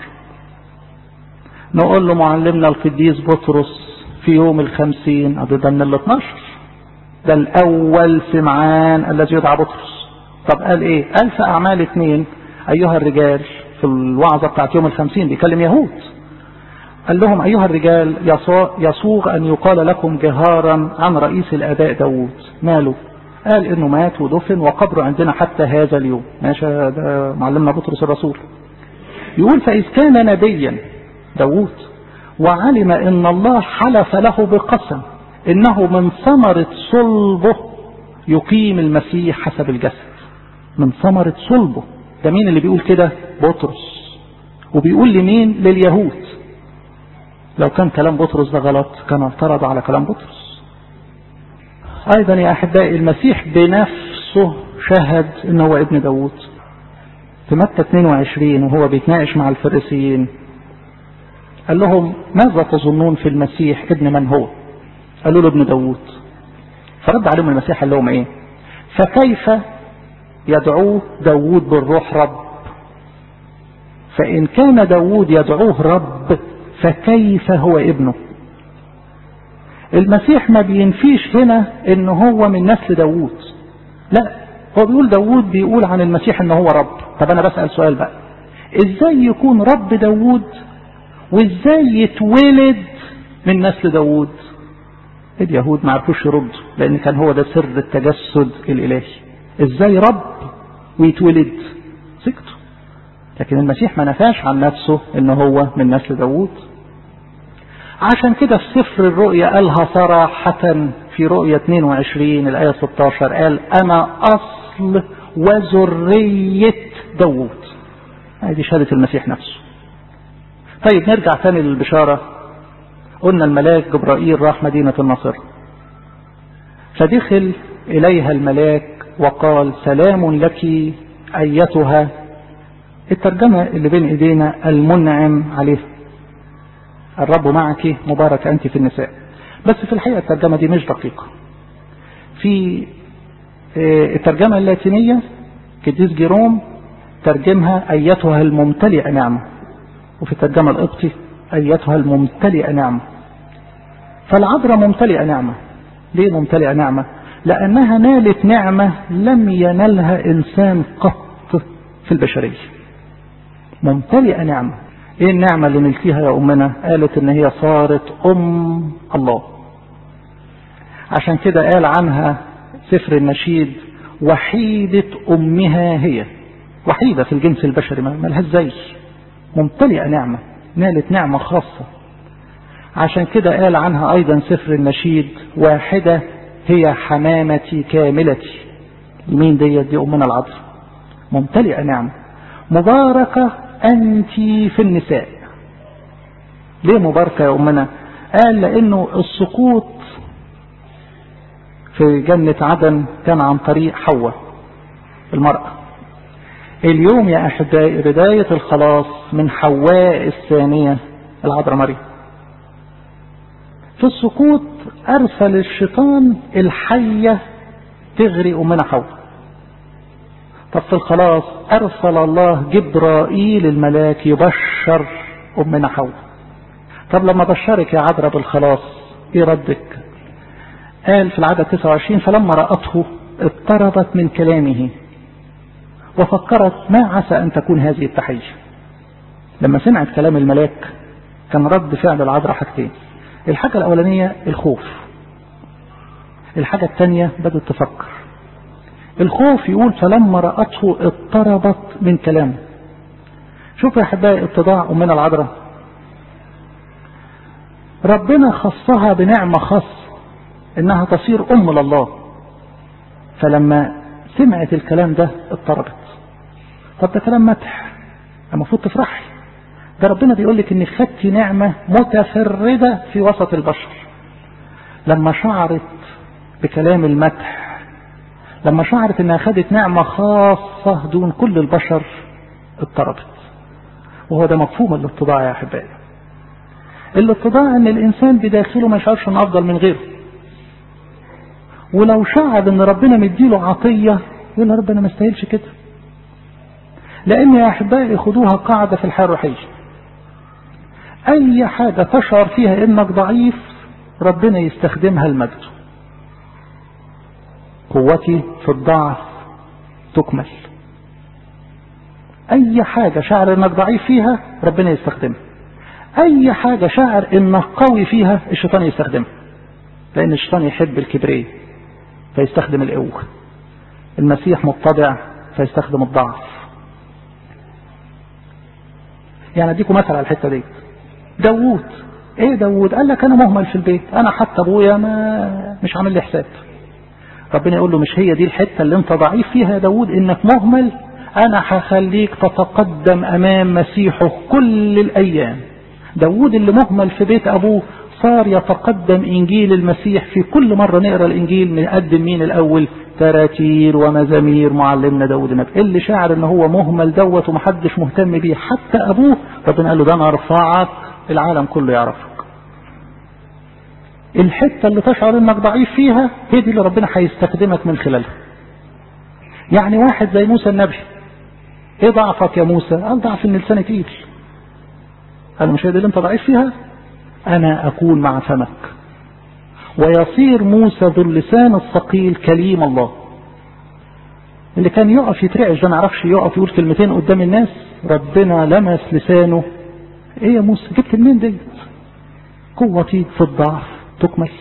Speaker 1: نقول له معلمنا القديس بطرس في يوم الخمسين ده من ال 12 ده الأول سمعان الذي يدعى بطرس طب قال إيه؟ قال في أعمال اثنين أيها الرجال في الوعظة بتاعت يوم الخمسين بيكلم يهود قال لهم أيها الرجال يصوغ أن يقال لكم جهارا عن رئيس الآباء داوود ماله قال إنه مات ودفن وقبره عندنا حتى هذا اليوم ماشي ده معلمنا بطرس الرسول يقول فإذ كان نبيا داوود وعلم إن الله حلف له بقسم إنه من ثمرة صلبه يقيم المسيح حسب الجسد من ثمرة صلبه ده مين اللي بيقول كده بطرس وبيقول لمين لليهود لو كان كلام بطرس ده غلط كان اعترض على كلام بطرس ايضا يا احبائي المسيح بنفسه شهد ان هو ابن داوود في متى 22 وهو بيتناقش مع الفريسيين قال لهم ماذا تظنون في المسيح ابن من هو قالوا له ابن داوود فرد عليهم المسيح قال لهم ايه فكيف يدعوه داوود بالروح رب فإن كان داوود يدعوه رب فكيف هو ابنه المسيح ما بينفيش هنا ان هو من نسل داوود لا هو بيقول داوود بيقول عن المسيح ان هو رب طب انا بسأل سؤال بقى ازاي يكون رب داوود وازاي يتولد من نسل داوود اليهود ما عرفوش يردوا لان كان هو ده سر التجسد الالهي ازاي رب ويتولد سكتوا لكن المسيح ما نفاش عن نفسه ان هو من نسل داوود عشان كده في سفر الرؤيا قالها صراحة في رؤيا 22 الآية 16 قال أنا أصل وذرية داوود هذه شهادة المسيح نفسه طيب نرجع تاني للبشارة قلنا الملاك جبرائيل راح مدينة النصر فدخل إليها الملاك وقال سلام لك أيتها الترجمة اللي بين ايدينا المنعم عليه الرب معك مبارك أنت في النساء بس في الحقيقة الترجمة دي مش دقيقة في الترجمة اللاتينية كديس جيروم ترجمها أيتها الممتلئة نعمة وفي الترجمة القبطي أيتها الممتلئة نعمة فالعذراء ممتلئة نعمة ليه ممتلئة نعمة لأنها نالت نعمة لم ينلها إنسان قط في البشرية ممتلئة نعمة ايه النعمة اللي نلتيها يا امنا قالت ان هي صارت ام الله عشان كده قال عنها سفر النشيد وحيدة امها هي وحيدة في الجنس البشري ما لهاش زي ممتلئة نعمة نالت نعمة خاصة عشان كده قال عنها ايضا سفر النشيد واحدة هي حمامتي كاملتي مين ديت دي امنا العذراء ممتلئة نعمة مباركة أنت في النساء ليه مباركة يا أمنا قال لأنه السقوط في جنة عدن كان عن طريق حواء المرأة اليوم يا أحبائي بداية الخلاص من حواء الثانية العذراء مريم في السقوط أرسل الشيطان الحية تغري أمنا حواء طب في الخلاص أرسل الله جبرائيل الملاك يبشر أمنا حواء طب لما بشرك يا عذراء بالخلاص ايه ردك قال في العدد 29 فلما رأته اضطربت من كلامه وفكرت ما عسى أن تكون هذه التحية لما سمعت كلام الملاك كان رد فعل العذراء حاجتين الحاجة الأولانية الخوف الحاجة الثانية بدأت تفكر الخوف يقول فلما رأته اضطربت من كلامه شوف يا أحبائي اتضاع أمنا العذراء ربنا خصها بنعمة خاصة انها تصير ام لله فلما سمعت الكلام ده اضطربت طب ده كلام مدح المفروض تفرحي ده ربنا بيقول لك انك خدتي نعمة متفردة في وسط البشر لما شعرت بكلام المدح لما شعرت انها خدت نعمة خاصة دون كل البشر اضطربت وهو ده مفهوم الاتضاع يا احبائي الاتضاع ان الانسان بداخله ما يشعرش انه افضل من غيره ولو شعر ان ربنا مديله عطية يقول ربنا ما استاهلش كده لان يا احبائي خدوها قاعدة في الحياة الروحية اي حاجة تشعر فيها انك ضعيف ربنا يستخدمها لمجده قوتي في الضعف تكمل اي حاجة شعر انك ضعيف فيها ربنا يستخدمها اي حاجة شاعر انك قوي فيها الشيطان يستخدمها لان الشيطان يحب الكبرية فيستخدم القوة المسيح متضع فيستخدم الضعف يعني اديكم مثل على الحتة دي داوود ايه داوود قال لك انا مهمل في البيت انا حتى ابويا ما مش عامل لي حساب ربنا يقول له مش هي دي الحتة اللي انت ضعيف فيها يا داوود انك مهمل انا هخليك تتقدم امام مسيحه كل الايام داوود اللي مهمل في بيت ابوه صار يتقدم انجيل المسيح في كل مرة نقرأ الانجيل نقدم مين الاول تراتير ومزامير معلمنا داود النبي اللي شاعر ان هو مهمل دوت ومحدش مهتم بيه حتى ابوه ربنا قال له ده انا ارفعك العالم كله يعرفك الحتة اللي تشعر انك ضعيف فيها هي دي اللي ربنا هيستخدمك من خلالها يعني واحد زي موسى النبي ايه ضعفك يا موسى قال ضعف ان لساني تقيل قال مش هي دي اللي انت ضعيف فيها انا اكون مع فمك ويصير موسى ذو اللسان الثقيل كليم الله اللي كان يقف يترعش ده ما يعرفش يقف يقول كلمتين قدام الناس ربنا لمس لسانه ايه يا موسى جبت منين دي قوتي في الضعف تكمل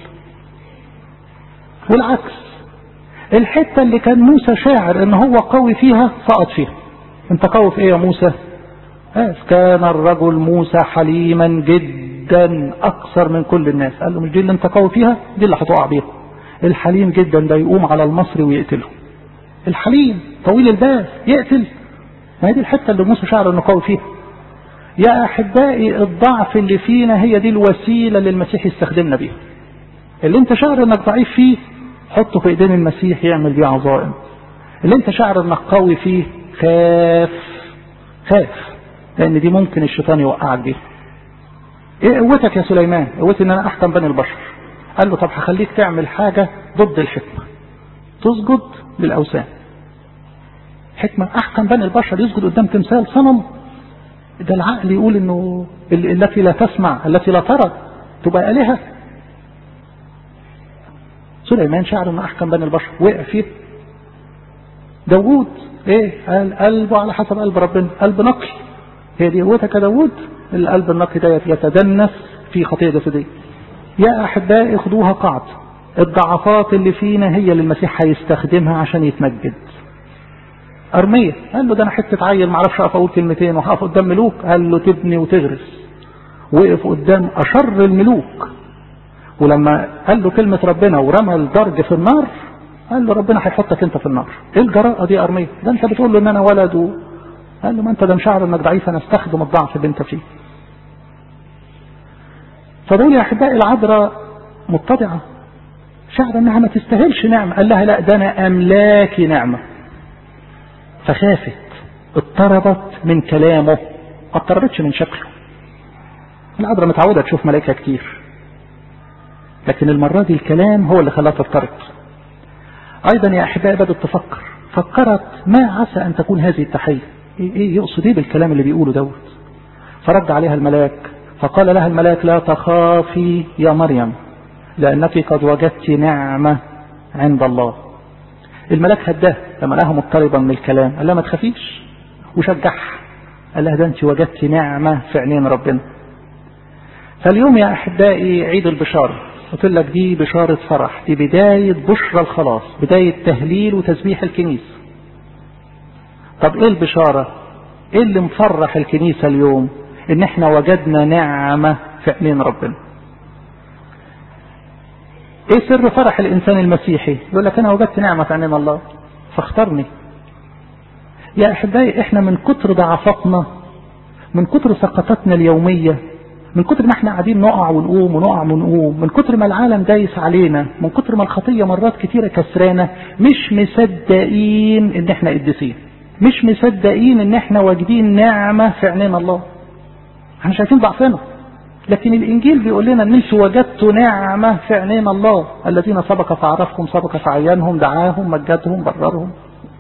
Speaker 1: والعكس الحتة اللي كان موسى شاعر ان هو قوي فيها سقط فيها انت قوي في ايه يا موسى كان الرجل موسى حليما جدا اكثر من كل الناس قال له مش دي اللي انت قوي فيها دي اللي هتقع بيها الحليم جدا ده يقوم على المصري ويقتله الحليم طويل البال يقتل ما هي دي الحتة اللي موسى شعر انه قوي فيها يا احبائي الضعف اللي فينا هي دي الوسيلة اللي المسيح يستخدمنا بيها اللي انت شعر انك ضعيف فيه حطه في ايدين المسيح يعمل بيه عظائم اللي انت شعر انك قوي فيه خاف خاف لان دي ممكن الشيطان يوقعك بيها ايه قوتك يا سليمان قوتي ان انا احكم بين البشر قال له طب هخليك تعمل حاجة ضد الحكمة تسجد للاوثان حكمة احكم بين البشر يسجد قدام تمثال صنم ده العقل يقول انه التي لا تسمع التي لا ترى تبقى آلهة سليمان شعر انه احكم بين البشر وقع فيه داوود ايه قال قلبه على حسب قلب ربنا قلب نقي هي دي قوتك يا داوود القلب النقي ده يتدنس في خطيئة جسدية يا احبائي خدوها قاعدة الضعفات اللي فينا هي اللي المسيح هيستخدمها عشان يتمجد أرمية قال له ده أنا حتة عيل معرفش أقف أقول كلمتين وهقف قدام ملوك قال له تبني وتغرس وقف قدام أشر الملوك ولما قال له كلمة ربنا ورمى الدرج في النار قال له ربنا هيحطك انت في النار ايه الجراءة دي أرمية ده انت بتقول له ان انا ولد و... قال له ما انت ده مشاعر انك ضعيف انا استخدم الضعف اللي انت فيه فدول يا احبائي العذراء متضعة شعر انها ما تستاهلش نعمة قال لها لا ده انا املاكي نعمة فخافت اضطربت من كلامه ما اضطربتش من شكله العذراء متعودة تشوف ملائكة كتير لكن المرة دي الكلام هو اللي خلاها تضطرب ايضا يا احبائي بدأت تفكر فكرت ما عسى ان تكون هذه التحية ايه, إيه يقصد ايه بالكلام اللي بيقوله دوت فرد عليها الملاك فقال لها الملاك لا تخافي يا مريم لانك قد وجدت نعمة عند الله الملاك هداه لما لها مضطربا من الكلام قال لها ما تخافيش وشجعها قال لها ده انت وجدت نعمة في عينين ربنا فاليوم يا احبائي عيد البشارة قلت لك دي بشارة فرح دي بداية بشرى الخلاص بداية تهليل وتسبيح الكنيسة طب ايه البشارة ايه اللي مفرح الكنيسة اليوم ان احنا وجدنا نعمة في عينين ربنا ايه سر فرح الانسان المسيحي يقول لك انا وجدت نعمة في عينين الله فاختارني يا احبائي احنا من كتر ضعفاتنا من كتر سقطاتنا اليومية من كتر ما احنا قاعدين نقع ونقوم ونقع ونقوم من كتر ما العالم دايس علينا من كتر ما الخطية مرات كتيرة كسرانا مش مصدقين ان احنا قديسين مش مصدقين ان احنا واجدين نعمة في عينين الله احنا شايفين ضعفنا لكن الانجيل بيقول لنا ان انتوا وجدتوا نعمة في عينين الله الذين سبق فعرفكم سبق فعينهم دعاهم مجدهم بررهم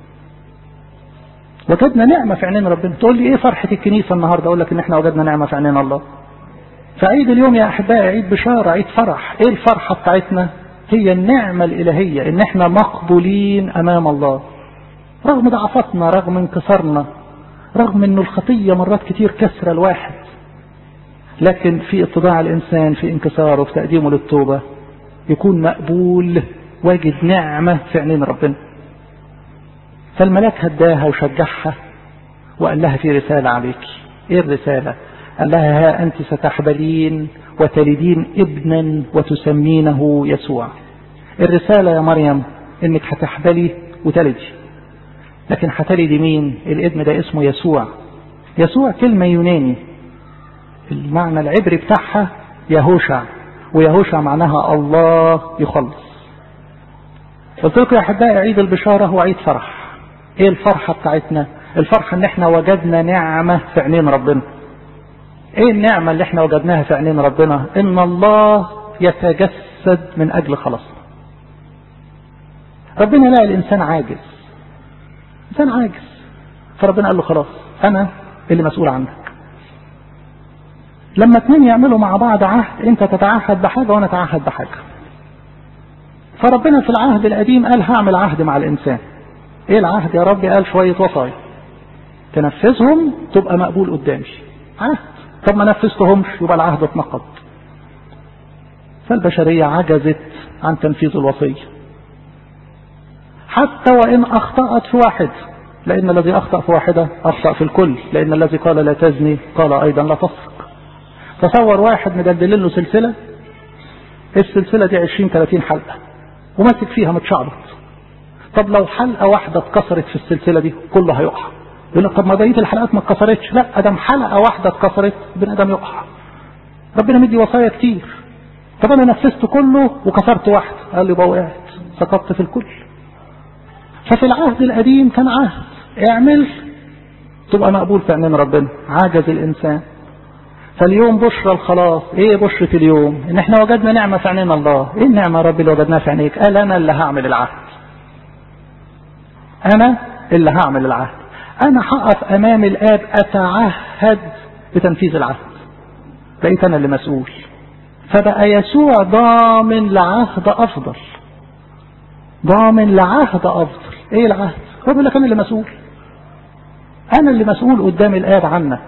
Speaker 1: وجدنا نعمة في عينين ربنا تقول لي ايه فرحة الكنيسة النهاردة اقول لك ان احنا وجدنا نعمة في عينين الله فعيد اليوم يا احبائي عيد بشارة عيد فرح ايه الفرحة بتاعتنا هي النعمة الالهية ان احنا مقبولين امام الله رغم ضعفاتنا رغم انكسارنا رغم انه الخطية مرات كتير كسر الواحد لكن في اتضاع الإنسان في انكساره في تقديمه للتوبة يكون مقبول واجد نعمة في عينين ربنا فالملاك هداها وشجعها وقال لها في رسالة عليك ايه الرسالة قال لها ها أنت ستحبلين وتلدين ابنا وتسمينه يسوع الرسالة يا مريم انك هتحبلي وتلدي لكن هتلدي مين الابن ده اسمه يسوع يسوع كلمة يوناني المعنى العبري بتاعها يهوشع ويهوشع معناها الله يخلص قلت لكم يا احبائي عيد البشارة هو عيد فرح ايه الفرحة بتاعتنا الفرحة ان احنا وجدنا نعمة في عينين ربنا ايه النعمة اللي احنا وجدناها في عينين ربنا ان الله يتجسد من اجل خلاصنا ربنا لقى الانسان عاجز انسان عاجز فربنا قال له خلاص انا اللي مسؤول عنك لما اتنين يعملوا مع بعض عهد انت تتعهد بحاجة وانا اتعهد بحاجة فربنا في العهد القديم قال هعمل عهد مع الانسان ايه العهد يا رب قال شوية وصايا تنفذهم تبقى مقبول قدامي عهد طب ما نفذتهمش يبقى العهد اتنقض فالبشرية عجزت عن تنفيذ الوصية حتى وإن أخطأت في واحد لأن الذي أخطأ في واحدة أخطأ في الكل لأن الذي قال لا تزني قال أيضا لا تسرق تصور واحد مدلل له سلسلة السلسلة دي 20 30 حلقة وماسك فيها متشعبط طب لو حلقة واحدة اتكسرت في السلسلة دي كله هيقع يقول لك طب ما بقية الحلقات ما اتكسرتش لا ادم حلقة واحدة اتكسرت بني ادم يقع ربنا مدي وصايا كتير طب انا نفذت كله وكسرت واحد قال لي بقى وقعت سقطت في الكل ففي العهد القديم كان عهد اعمل تبقى مقبول في عينين ربنا عاجز الانسان فاليوم بشرى الخلاص ايه بشرة اليوم ان احنا وجدنا نعمة في عينين الله ايه النعمة يا رب اللي وجدناها في عينيك قال انا اللي هعمل العهد انا اللي هعمل العهد انا هقف امام الاب اتعهد بتنفيذ العهد بقيت انا اللي مسؤول فبقى يسوع ضامن لعهد افضل ضامن لعهد افضل ايه العهد هو بيقول لك انا اللي مسؤول انا اللي مسؤول قدام الاب عنك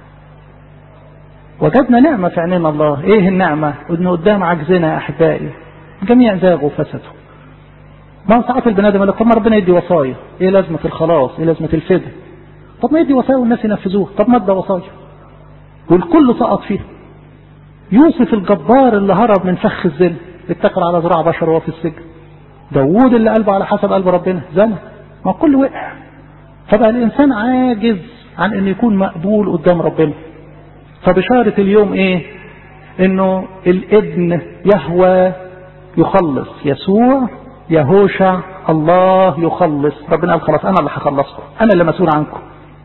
Speaker 1: وجدنا نعمة في عينين الله ايه النعمة ان قدام عجزنا يا احبائي جميع زاغوا وفسدوا ما هو ساعات البني ادم طب ما ربنا يدي وصايا ايه لازمة الخلاص ايه لازمة الفداء طب ما يدي وصايا والناس ينفذوها طب ما ادى وصايا والكل سقط فيها يوسف الجبار اللي هرب من فخ الزنا اتكل على ذراع بشر وهو في السجن داوود اللي قلبه على حسب قلب ربنا زنى ما الكل وقع فبقى الانسان عاجز عن ان يكون مقبول قدام ربنا فبشارة اليوم ايه انه الابن يهوى يخلص يسوع يهوشع الله يخلص ربنا قال خلاص انا اللي هخلصكم انا اللي مسؤول عنكم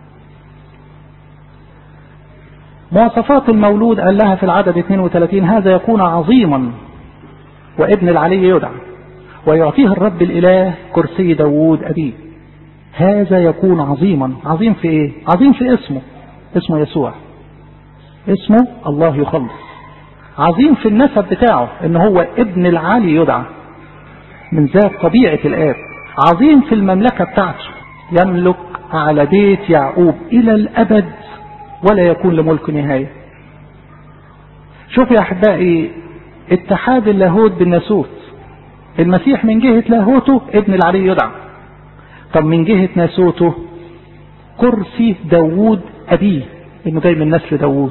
Speaker 1: مواصفات المولود قال لها في العدد 32 هذا يكون عظيما وابن العلي يدعى ويعطيه الرب الاله كرسي داوود ابيه هذا يكون عظيما عظيم في ايه عظيم في اسمه اسمه يسوع اسمه الله يخلص عظيم في النسب بتاعه ان هو ابن العالي يدعى من ذات طبيعة الآب عظيم في المملكة بتاعته يملك على بيت يعقوب إلى الأبد ولا يكون لملك نهاية شوف يا أحبائي اتحاد اللاهوت بالناسوت المسيح من جهة لاهوته ابن العلي يدعى طب من جهة ناسوته كرسي داوود أبيه إنه جاي من نسل داوود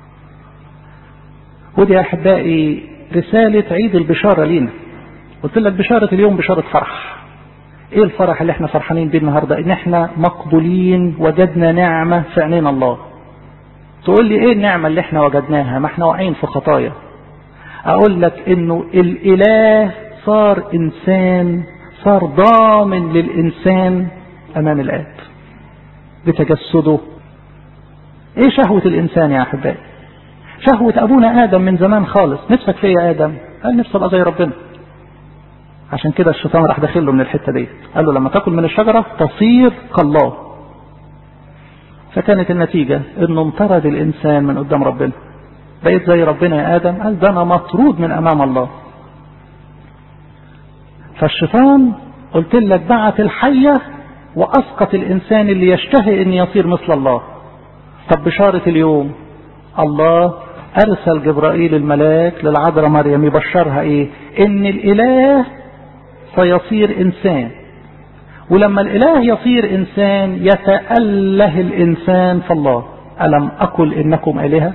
Speaker 1: ودي يا أحبائي رسالة عيد البشارة لينا قلت لك بشارة اليوم بشارة فرح ايه الفرح اللي احنا فرحانين بيه النهاردة ان احنا مقبولين وجدنا نعمة في عينين الله تقول لي ايه النعمة اللي احنا وجدناها ما احنا واقعين في خطايا اقول لك انه الاله صار انسان صار ضامن للانسان امام الاب بتجسده ايه شهوة الانسان يا احبائي شهوة ابونا ادم من زمان خالص نفسك في يا ادم قال نفسي ابقى زي ربنا عشان كده الشيطان راح داخل له من الحته دي قال له لما تاكل من الشجره تصير كالله فكانت النتيجه انه انطرد الانسان من قدام ربنا بقيت زي ربنا يا ادم قال ده انا مطرود من امام الله فالشيطان قلت لك بعت الحيه واسقط الانسان اللي يشتهي ان يصير مثل الله طب بشاره اليوم الله أرسل جبرائيل الملاك للعذراء مريم يبشرها إيه إن الإله سيصير إنسان ولما الإله يصير إنسان يتأله الإنسان فالله ألم أقل إنكم آلهة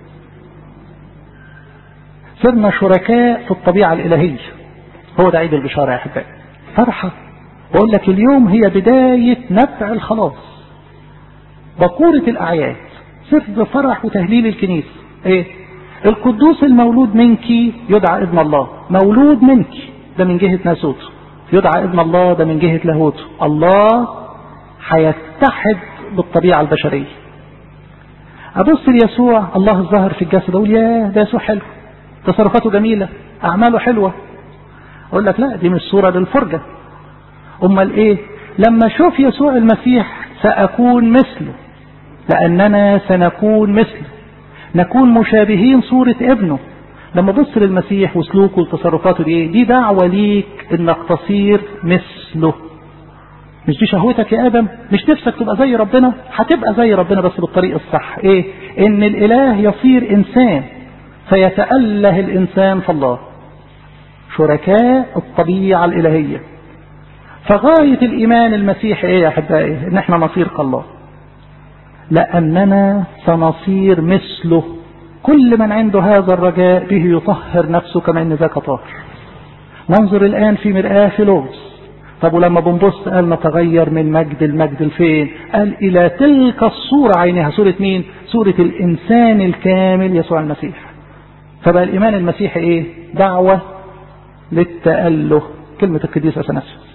Speaker 1: صرنا شركاء في الطبيعة الإلهية هو ده عيد البشارة يا أحبائي فرحة بقول لك اليوم هي بداية نبع الخلاص بقورة الأعياد سر فرح وتهليل الكنيسة إيه القدوس المولود منك يدعى ابن الله مولود منك ده من جهة ناسوته يدعى ابن الله ده من جهة لاهوته الله هيتحد بالطبيعة البشرية أبص ليسوع الله الظاهر في الجسد أقول يا ده يسوع حلو تصرفاته جميلة أعماله حلوة أقول لك لا دي مش صورة للفرجة أمال إيه لما أشوف يسوع المسيح سأكون مثله لأننا سنكون مثله نكون مشابهين صورة ابنه لما بص للمسيح وسلوكه وتصرفاته دي ايه دي دعوة ليك انك تصير مثله مش دي شهوتك يا ادم مش نفسك تبقى زي ربنا هتبقى زي ربنا بس بالطريق الصح ايه ان الاله يصير انسان فيتأله الانسان في الله شركاء الطبيعة الالهية فغاية الايمان المسيحي ايه يا احبائي ان احنا نصير كالله لاننا سنصير مثله كل من عنده هذا الرجاء به يطهر نفسه كما ان ذاك طاهر ننظر الان في مرآة فيلوس طب ولما بنبص قال نتغير من مجد المجد لفين قال الى تلك الصورة عينها صورة مين صورة الانسان الكامل يسوع المسيح فبقى الايمان المسيحي ايه دعوة للتأله كلمة القديس اثناسيوس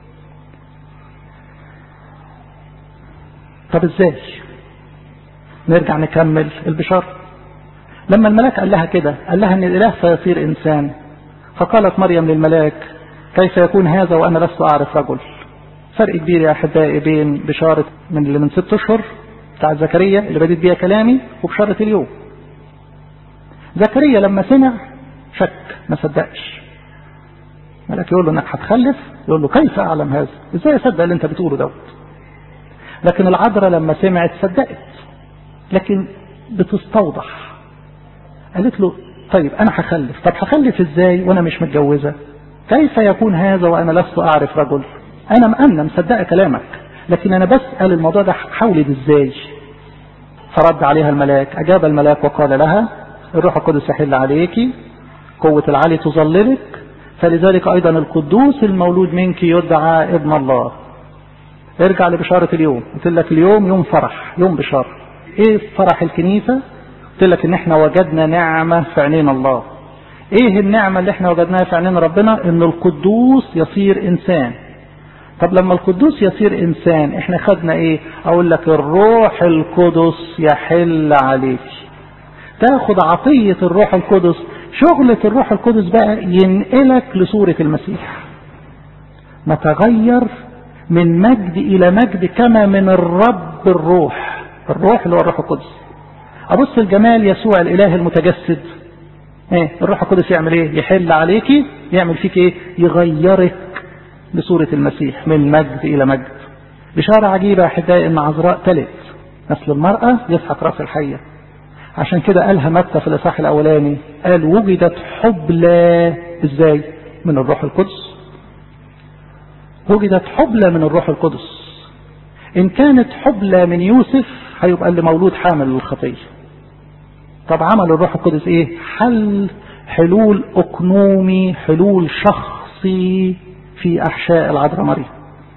Speaker 1: طب ازاي نرجع نكمل البشارة لما الملاك قال لها كده قال لها ان الاله سيصير انسان فقالت مريم للملاك كيف يكون هذا وانا لست اعرف رجل فرق كبير يا احبائي بين بشارة من اللي من ست اشهر بتاع زكريا اللي بديت بيها كلامي وبشارة اليوم زكريا لما سمع شك ما صدقش ملاك يقول له انك هتخلف يقول له كيف اعلم هذا ازاي اصدق اللي انت بتقوله دوت لكن العذراء لما سمعت صدقت لكن بتستوضح قالت له طيب انا هخلف طب هخلف ازاي وانا مش متجوزه كيف يكون هذا وانا لست اعرف رجل انا مأمنة مصدقه كلامك لكن انا بسأل الموضوع ده حولد ازاي فرد عليها الملاك اجاب الملاك وقال لها الروح القدس يحل عليك قوة العلي تظللك فلذلك ايضا القدوس المولود منك يدعى ابن الله ارجع لبشارة اليوم قلت لك اليوم يوم فرح يوم بشارة ايه فرح الكنيسة قلت لك ان احنا وجدنا نعمة في عينين الله ايه النعمة اللي احنا وجدناها في عينين ربنا ان القدوس يصير انسان طب لما القدوس يصير انسان احنا خدنا ايه اقول لك الروح القدس يحل عليك تاخد عطية الروح القدس شغلة الروح القدس بقى ينقلك لصورة المسيح نتغير من مجد الى مجد كما من الرب الروح الروح اللي هو الروح القدس ابص الجمال يسوع الاله المتجسد ايه الروح القدس يعمل ايه يحل عليكي يعمل فيك ايه يغيرك لصورة المسيح من مجد الى مجد بشارة عجيبة يا احبائي ان عذراء تلت نسل المرأة يسحق راس الحية عشان كده قالها متى في الاصحاح الاولاني قال وجدت حبلى ازاي من الروح القدس وجدت حبلى من الروح القدس ان كانت حبلى من يوسف هيبقى اللي مولود حامل للخطيه طب عمل الروح القدس ايه حل حلول اقنومي حلول شخصي في احشاء العذراء مريم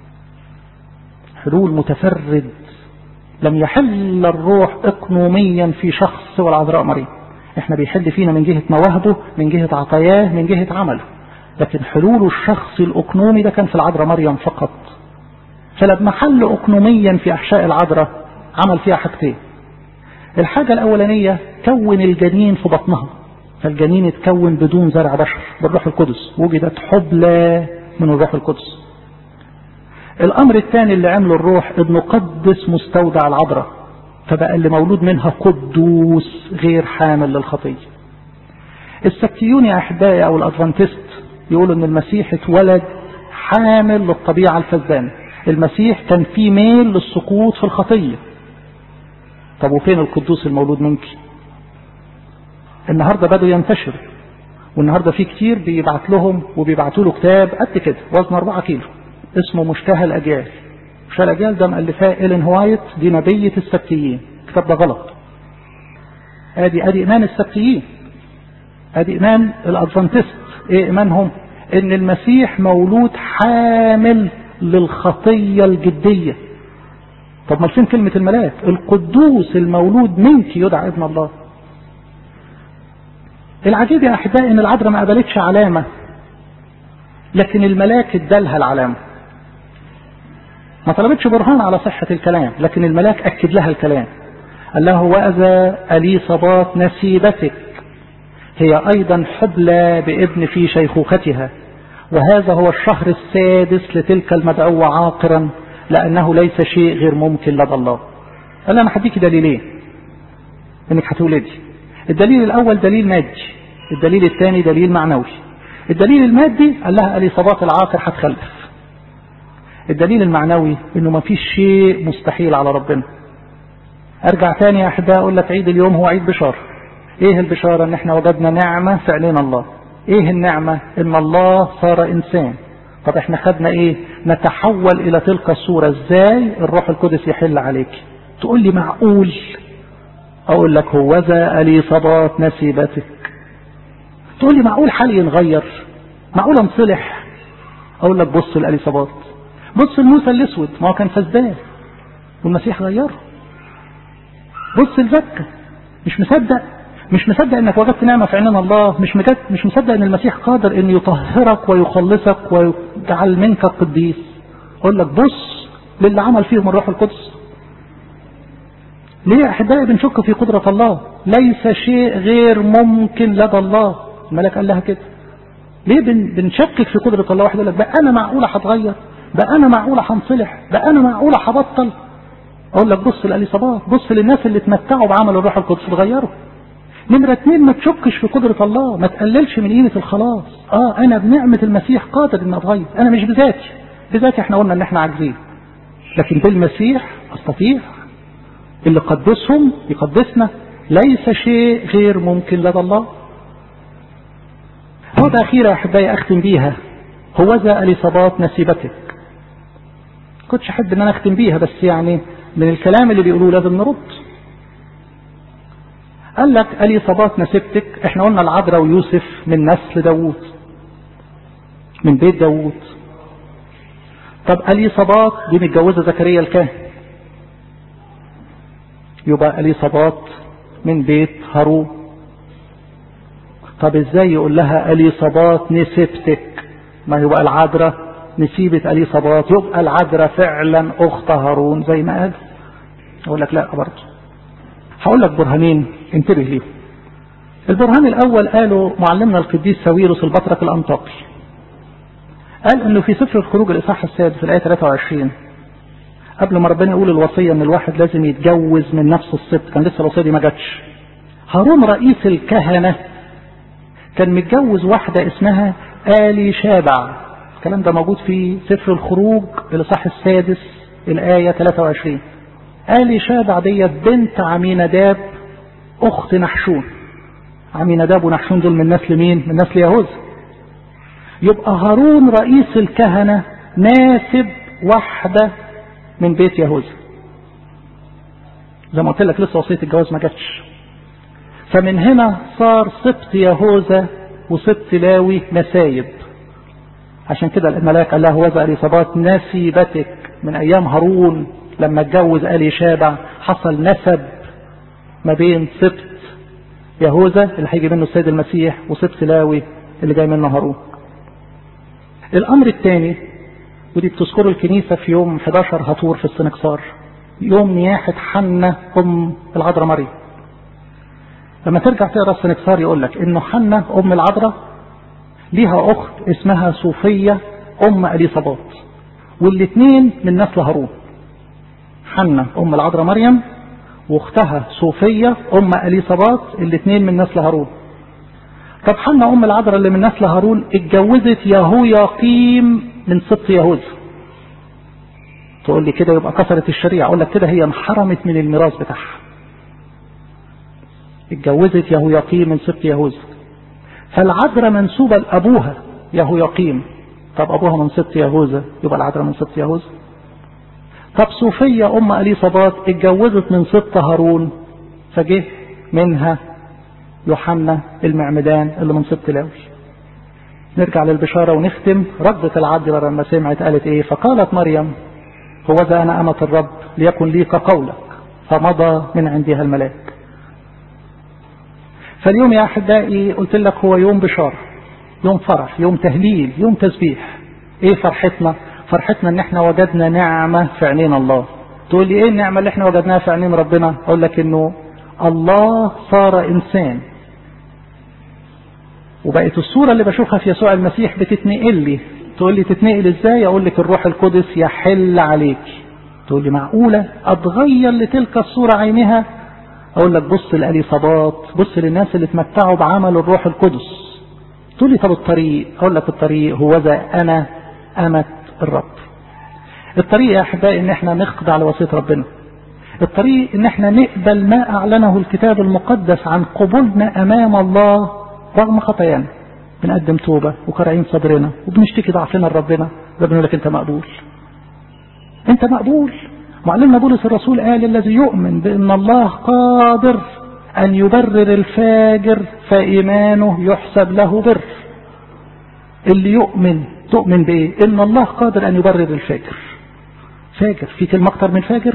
Speaker 1: حلول متفرد لم يحل الروح اقنوميا في شخص والعذراء مريم احنا بيحل فينا من جهة مواهبه من جهة عطاياه من جهة عمله لكن حلوله الشخصي الاقنومي ده كان في العذراء مريم فقط فلما حل اقنوميا في احشاء العذراء عمل فيها حاجتين الحاجة الأولانية كون الجنين في بطنها فالجنين اتكون بدون زرع بشر بالروح القدس وجدت حبلى من الروح القدس الأمر الثاني اللي عمله الروح ابن قدس مستودع العذراء فبقى اللي مولود منها قدوس غير حامل للخطية السبتيون يا أحبائي أو الأدفانتست يقولوا أن المسيح اتولد حامل للطبيعة الفزدانة المسيح كان فيه ميل للسقوط في الخطيه طب وفين القدوس المولود منك النهاردة بدوا ينتشروا والنهاردة في كتير بيبعت لهم وبيبعتوا له كتاب قد كده وزن 4 كيلو اسمه مشتهى الأجيال مشتهى الأجيال ده مؤلفاه إيلين هوايت دي نبية السبتيين الكتاب ده غلط ادي ادي ايمان السبتيين ادي ايمان الادفانتست ايه ايمانهم ان المسيح مولود حامل للخطية الجدية طب ما فين كلمة الملاك القدوس المولود منك يدعى ابن الله العجيب يا احبائي ان العذراء ما قبلتش علامة لكن الملاك ادالها العلامة ما طلبتش برهان على صحة الكلام لكن الملاك اكد لها الكلام قال له وأذا أليصبات نسيبتك هي أيضا حبلى بابن في شيخوختها وهذا هو الشهر السادس لتلك المدعوة عاقرا لأنه ليس شيء غير ممكن لدى الله قال أنا هديك دليلين إنك هتولدي الدليل الأول دليل مادي الدليل الثاني دليل معنوي الدليل المادي قال لها أليصبات العاقر هتخلف الدليل المعنوي إنه ما فيش شيء مستحيل على ربنا ارجع تاني يا احبائي اقول لك عيد اليوم هو عيد بشارة ايه البشارة ان احنا وجدنا نعمة في عينينا الله ايه النعمة ان الله صار انسان طب احنا خدنا ايه نتحول الى تلك الصورة ازاي الروح القدس يحل عليك تقول لي معقول اقول لك هوذا اليصابات نسيبتك تقول لي معقول حالي ينغير معقول انصلح اقول لك بص الاليصابات بص الموسى الاسود ما هو كان فسدان والمسيح غيره بص لزكا مش مصدق مش مصدق انك وجدت نعمه في عيننا الله مش مجد مش مصدق ان المسيح قادر ان يطهرك ويخلصك ويجعل منك قديس اقول لك بص للي عمل فيهم الروح القدس ليه يا احبائي بنشك في قدره الله ليس شيء غير ممكن لدى الله الملك قال لها كده ليه بن بنشكك في قدره الله واحد يقول لك بقى انا معقوله هتغير بقى انا معقوله هنصلح بقى انا معقوله هبطل اقول لك بص للاليصابات بص للناس اللي اتمتعوا بعمل الروح القدس اتغيروا نمرة اتنين ما تشكش في قدرة الله ما تقللش من قيمة الخلاص اه انا بنعمة المسيح قادر ان اتغير انا مش بذاتي بذاتي احنا قلنا ان احنا عاجزين لكن بالمسيح استطيع اللي قدسهم يقدسنا ليس شيء غير ممكن لدى الله نقطة أخيرة يا أحبائي أختم بيها هوذا اليصابات نسيبتك كنتش أحب إن أنا أختم بيها بس يعني من الكلام اللي بيقولوه لازم نرد قال لك اليصابات نسيبتك احنا قلنا العذراء ويوسف من نسل داوود من بيت داوود طب اليصابات دي متجوزه زكريا الكاهن يبقى اليصابات من بيت هارون طب ازاي يقول لها اليصابات نسبتك ما يبقى العذراء نسيبة اليصابات يبقى العذراء فعلا اخت هارون زي ما قال اقول لك لا برضه هقول لك برهانين انتبه ليهم البرهان الاول قاله معلمنا القديس ساويروس البطرك الانطاكي قال انه في سفر الخروج الاصحاح السادس في الايه 23 قبل ما ربنا يقول الوصيه ان الواحد لازم يتجوز من نفس الست كان لسه الوصيه دي ما جاتش هارون رئيس الكهنه كان متجوز واحده اسمها آلي شابع الكلام ده موجود في سفر الخروج الاصحاح السادس الايه 23 آلي شابع ديت بنت عميناداب أخت نحشون عميناداب ونحشون دول من نسل مين؟ من نسل يهوذا يبقى هارون رئيس الكهنة ناسب واحدة من بيت يهوذا زي ما قلت لك لسه وصية الجواز ما جاتش فمن هنا صار سبط يهوذا وسبط لاوي نسايب عشان كده الملاك قال له هوذا اليصابات نسيبتك من ايام هارون لما اتجوز آلي شابع حصل نسب ما بين سبط يهوذا اللي هيجي منه السيد المسيح وسبط لاوي اللي جاي منه هارون الامر الثاني ودي بتذكره الكنيسه في يوم 11 هطور في السنكسار يوم نياحه حنة ام العذراء مريم لما ترجع تقرا السنكسار يقول لك انه حنة ام العذراء ليها اخت اسمها صوفيه ام اليصابات والاثنين من نسل هارون حنة ام العذراء مريم واختها صوفية ام اليصابات الاثنين من نسل هارون طب حنة ام العذراء اللي من نسل هارون اتجوزت يهوياقيم من سبط يهوذا تقول لي كده يبقى كسرت الشريعة اقول لك كده هي انحرمت من الميراث بتاعها اتجوزت يهوياقيم من سبط يهوذا فالعذراء منسوبة لأبوها يهوياقيم طب أبوها من سبط يهوذا يبقى العذراء من سبط يهوذا طب صوفية أم أليصابات اتجوزت من سبط هارون فجه منها يوحنا المعمدان اللي من سبط لاوي نرجع للبشارة ونختم ردت العذراء لما سمعت قالت ايه فقالت مريم هو ذا أنا أمة الرب ليكن لي كقولك فمضى من عندها الملاك فاليوم يا أحبائي قلت لك هو يوم بشارة يوم فرح يوم تهليل يوم تسبيح ايه فرحتنا فرحتنا ان احنا وجدنا نعمة في عينين الله تقول لي ايه النعمة اللي احنا وجدناها في عينين ربنا اقول لك انه الله صار انسان وبقت الصورة اللي بشوفها في يسوع المسيح بتتنقل لي تقول لي تتنقل ازاي اقول لك الروح القدس يحل عليك تقول لي معقولة اتغير لتلك الصورة عينها اقول لك بص لأليصابات بص للناس اللي اتمتعوا بعمل الروح القدس تقول لي طب الطريق اقول لك الطريق هو ذا انا امة الرب الطريق يا احبائي ان احنا نخضع لوصية ربنا الطريق ان احنا نقبل ما اعلنه الكتاب المقدس عن قبولنا امام الله رغم خطايانا بنقدم توبة وكرعين صدرنا وبنشتكي ضعفنا لربنا ربنا يقول لك انت مقبول انت مقبول معلمنا بولس الرسول قال الذي يؤمن بان الله قادر ان يبرر الفاجر فايمانه يحسب له بر اللي يؤمن تؤمن بايه ان الله قادر ان يبرر الفاجر فاجر في كلمة اكتر من فاجر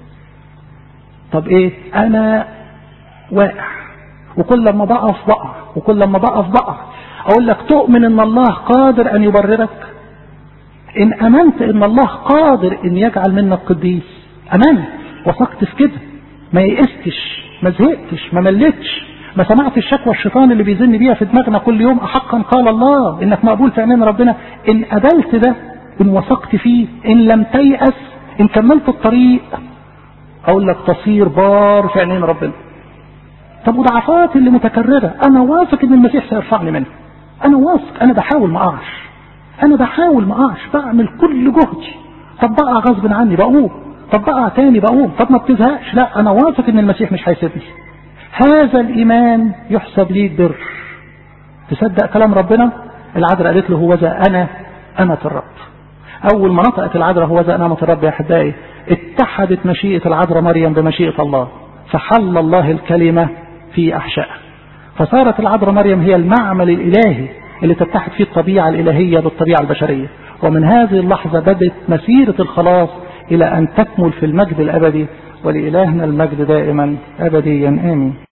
Speaker 1: طب ايه انا واقع وكل لما بقف بقع وكل لما بقف بقع اقول لك تؤمن ان الله قادر ان يبررك ان امنت ان الله قادر ان يجعل منك قديس امنت وثقت في كده ما يئستش ما زهقتش ما ملتش ما سمعتش شكوى الشيطان اللي بيزن بيها في دماغنا كل يوم احقا قال الله انك مقبول في عينين ربنا ان قبلت ده ان وثقت فيه ان لم تيأس ان كملت الطريق اقول لك تصير بار في عينين ربنا طب وضعفات اللي متكررة انا واثق ان المسيح سيرفعني منها انا واثق انا بحاول ما اقعش انا بحاول ما اقعش بعمل كل جهدي طب بقع غصب عني بقوم طب بقع تاني بقوم طب ما بتزهقش لا انا واثق ان المسيح مش هيسيبني هذا الايمان يحسب لي بر تصدق كلام ربنا العذراء قالت له هو ذا انا امة الرب اول ما نطقت العذراء هو ذا انا امة الرب يا احبائي اتحدت مشيئة العذراء مريم بمشيئة الله فحل الله الكلمة في احشائها فصارت العذراء مريم هي المعمل الالهي اللي تتحد فيه الطبيعة الالهية بالطبيعة البشرية ومن هذه اللحظة بدت مسيرة الخلاص إلى أن تكمل في المجد الأبدي ولإلهنا المجد دائما أبديا آمين